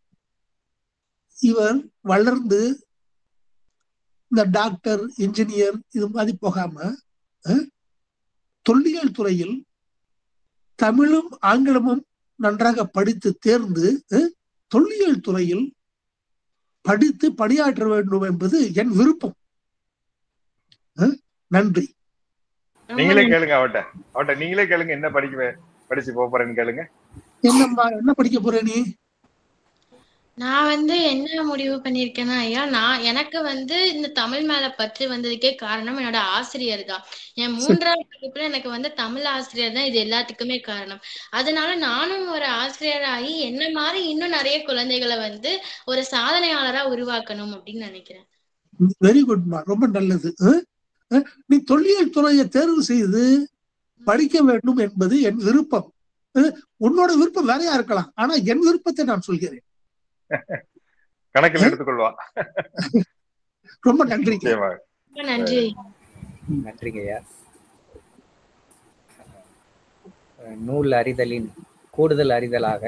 இவர் வளர்ந்து இந்த டாக்டர் இன்ஜினியர் இது மாதிரி போகாம அஹ், தொல்லியல் துறையில் தமிழும் ஆங்கிலமும் நன்றாக படித்து தேர்ந்து அஹ், தொல்லியல் துறையில் படித்து பணியாற்ற வேண்டும் என்பது என் விருப்பம் அஹ், நன்றி ரொம்ப நீங்களே நன்றி. கேளுங்க அவட்ட அவட்ட நீங்களே கேளுங்க என்ன படிக்க படிச்சு போப் போறேன்னு கேளுங்க என்னம்மா என்ன படிக்க போற நீ நான் வந்து என்ன முடிவு பண்ணியிருக்கேன்னா ஐயா நான் எனக்கு வந்து இந்த தமிழ் மேல பற்று வந்ததுக்கே காரணம் என்னோட ஆசிரியர் தான் என் மூன்றாவது வகுப்புல எனக்கு வந்து தமிழ் ஆசிரியர் தான் இது எல்லாத்துக்குமே காரணம் அதனால நானும் ஒரு ஆசிரியராகி என்ன மாதிரி இன்னும் நிறைய குழந்தைகளை வந்து ஒரு சாதனையாளரா உருவாக்கணும் அப்படின்னு நினைக்கிறேன் வெரி குட்மா ரொம்ப நல்லது அஹ், அஹ், நீ தொல்லியல் துறையை தேர்வு செய்து படிக்க வேண்டும் என்பது என் விருப்பம் அஹ், உன்னோட விருப்பம் வேறையா இருக்கலாம் ஆனா என் விருப்பத்தை நான் சொல்கிறேன் கணக்கில் எடுத்துக்கொள்வா ரொம்ப நன்றி நிச்சயமாக ரொம்ப நன்றி ஐயா. நன்றிங்க ஐயா அஹ் நூல் அறிதலின் கூடுதல் அறிதலாக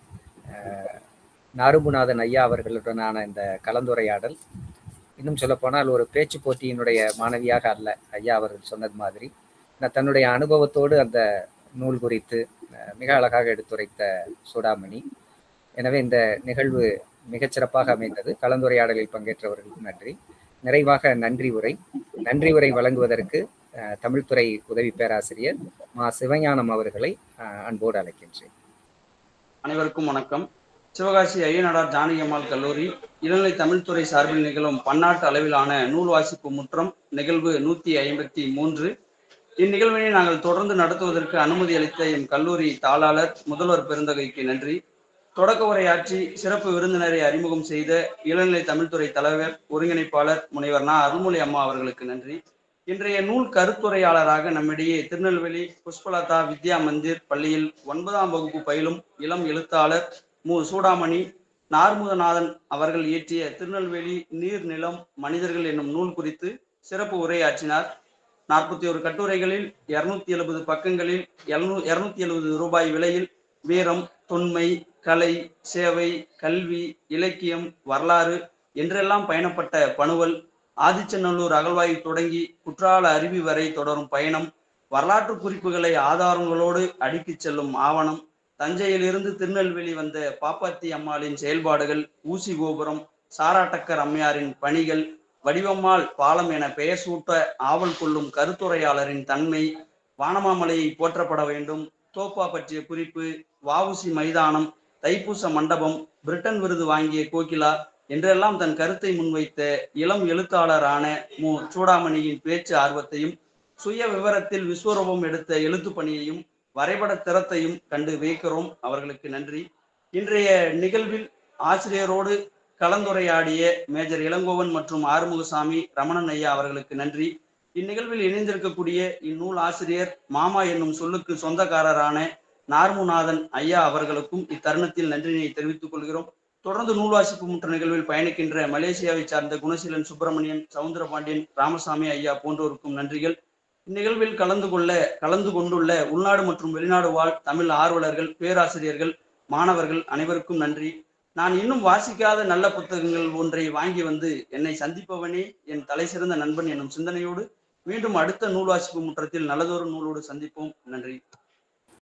அஹ், நாரும்புநாதன் ஐயா அவர்களுடனான இந்த கலந்துரையாடல் இன்னும் சொல்லப்போனால் ஒரு பேச்சு போட்டியினுடைய மாணவியாக அல்ல ஐயா அவர்கள் சொன்னது மாதிரி நான் தன்னுடைய அனுபவத்தோடு அந்த நூல் குறித்து அஹ், மிக அழகாக எடுத்துரைத்த சூடாமணி எனவே இந்த நிகழ்வு மிகச்சிறப்பாக அமைந்தது கலந்துரையாடலில் பங்கேற்றவர்களுக்கு நன்றி நிறைவாக நன்றி உரை நன்றி உரை வழங்குவதற்கு அஹ், தமிழ்துறை உதவி பேராசிரியர் மா சிவஞானம் அவர்களை அஹ், அன்போடு அழைக்கின்றேன் அனைவருக்கும் வணக்கம் சிவகாசி ஐயனாடார் ஜானகி அம்மாள் கல்லூரி இளநிலை தமிழ்துறை சார்பில் நிகழும் பன்னாட்டு அளவிலான நூல் வாசிப்பு முற்றம் நிகழ்வு நூத்தி ஐம்பத்தி மூன்று இந்நிகழ்வினை நாங்கள் தொடர்ந்து நடத்துவதற்கு அனுமதி அளித்த எம் கல்லூரி தாளாளர் முதல்வர் பெருந்தகைக்கு நன்றி தொடக்க உரையாற்றி சிறப்பு விருந்தினரை அறிமுகம் செய்த இளநிலை தமிழ்துறை தலைவர் ஒருங்கிணைப்பாளர் முனைவர் நா அருள்மொழி அம்மா அவர்களுக்கு நன்றி இன்றைய நூல் கருத்துரையாளராக நம்மிடையே திருநெல்வேலி புஷ்பலதா வித்யா மந்திர் பள்ளியில் ஒன்பதாம் வகுப்பு பயிலும் இளம் எழுத்தாளர் மு சூடாமணி நார்முதநாதன் அவர்கள் இயற்றிய திருநெல்வேலி நீர் நிலம் மனிதர்கள் என்னும் நூல் குறித்து சிறப்பு உரையாற்றினார் நாற்பத்தி ஒரு கட்டுரைகளில் இருநூத்தி எழுபது பக்கங்களில் எழுநூ இருநூத்தி எழுபது ரூபாய் விலையில் வீரம் தொன்மை கலை சேவை கல்வி இலக்கியம் வரலாறு என்றெல்லாம் பயணப்பட்ட பணுவல் ஆதிச்சநல்லூர் அகழ்வாயில் தொடங்கி குற்றால அருவி வரை தொடரும் பயணம் வரலாற்று குறிப்புகளை ஆதாரங்களோடு அடுக்கிச் செல்லும் ஆவணம் தஞ்சையிலிருந்து திருநெல்வேலி வந்த பாப்பாத்தி அம்மாளின் செயல்பாடுகள் ஊசி கோபுரம் சாராட்டக்கர் அம்மையாரின் பணிகள் வடிவம்மாள் பாலம் என பெயர் சூட்ட ஆவல் கொள்ளும் கருத்துரையாளரின் தன்மை வானமாமலையை போற்றப்பட வேண்டும் தோப்பா பற்றிய குறிப்பு வாவுசி மைதானம் தைப்பூச மண்டபம் பிரிட்டன் விருது வாங்கிய கோகிலா என்றெல்லாம் தன் கருத்தை முன்வைத்த இளம் எழுத்தாளரான மு சூடாமணியின் பேச்சு ஆர்வத்தையும் சுய விவரத்தில் விஸ்வரூபம் எடுத்த எழுத்து பணியையும் வரைபட திறத்தையும் கண்டு வியக்கிறோம் அவர்களுக்கு நன்றி இன்றைய நிகழ்வில் ஆசிரியரோடு கலந்துரையாடிய மேஜர் இளங்கோவன் மற்றும் ஆறுமுகசாமி ரமணன் ஐயா அவர்களுக்கு நன்றி இந்நிகழ்வில் இணைந்திருக்கக்கூடிய இந்நூல் ஆசிரியர் மாமா என்னும் சொல்லுக்கு சொந்தக்காரரான நார்முநாதன் ஐயா அவர்களுக்கும் இத்தருணத்தில் நன்றியை தெரிவித்துக் கொள்கிறோம் தொடர்ந்து நூல் வாசிப்பு முற்ற நிகழ்வில் பயணிக்கின்ற மலேசியாவை சார்ந்த குணசீலன் சுப்பிரமணியன் சவுந்தரபாண்டியன் ராமசாமி ஐயா போன்றோருக்கும் நன்றிகள் இந்நிகழ்வில் கலந்து கொள்ள கலந்து கொண்டுள்ள உள்நாடு மற்றும் வெளிநாடு வாழ் தமிழ் ஆர்வலர்கள் பேராசிரியர்கள் மாணவர்கள் அனைவருக்கும் நன்றி நான் இன்னும் வாசிக்காத நல்ல புத்தகங்கள் ஒன்றை வாங்கி வந்து என்னை சந்திப்பவனே என் தலை சிறந்த நண்பன் என்னும் சிந்தனையோடு மீண்டும் அடுத்த நூல் வாசிப்பு முற்றத்தில் நல்லதொரு நூலோடு சந்திப்போம் நன்றி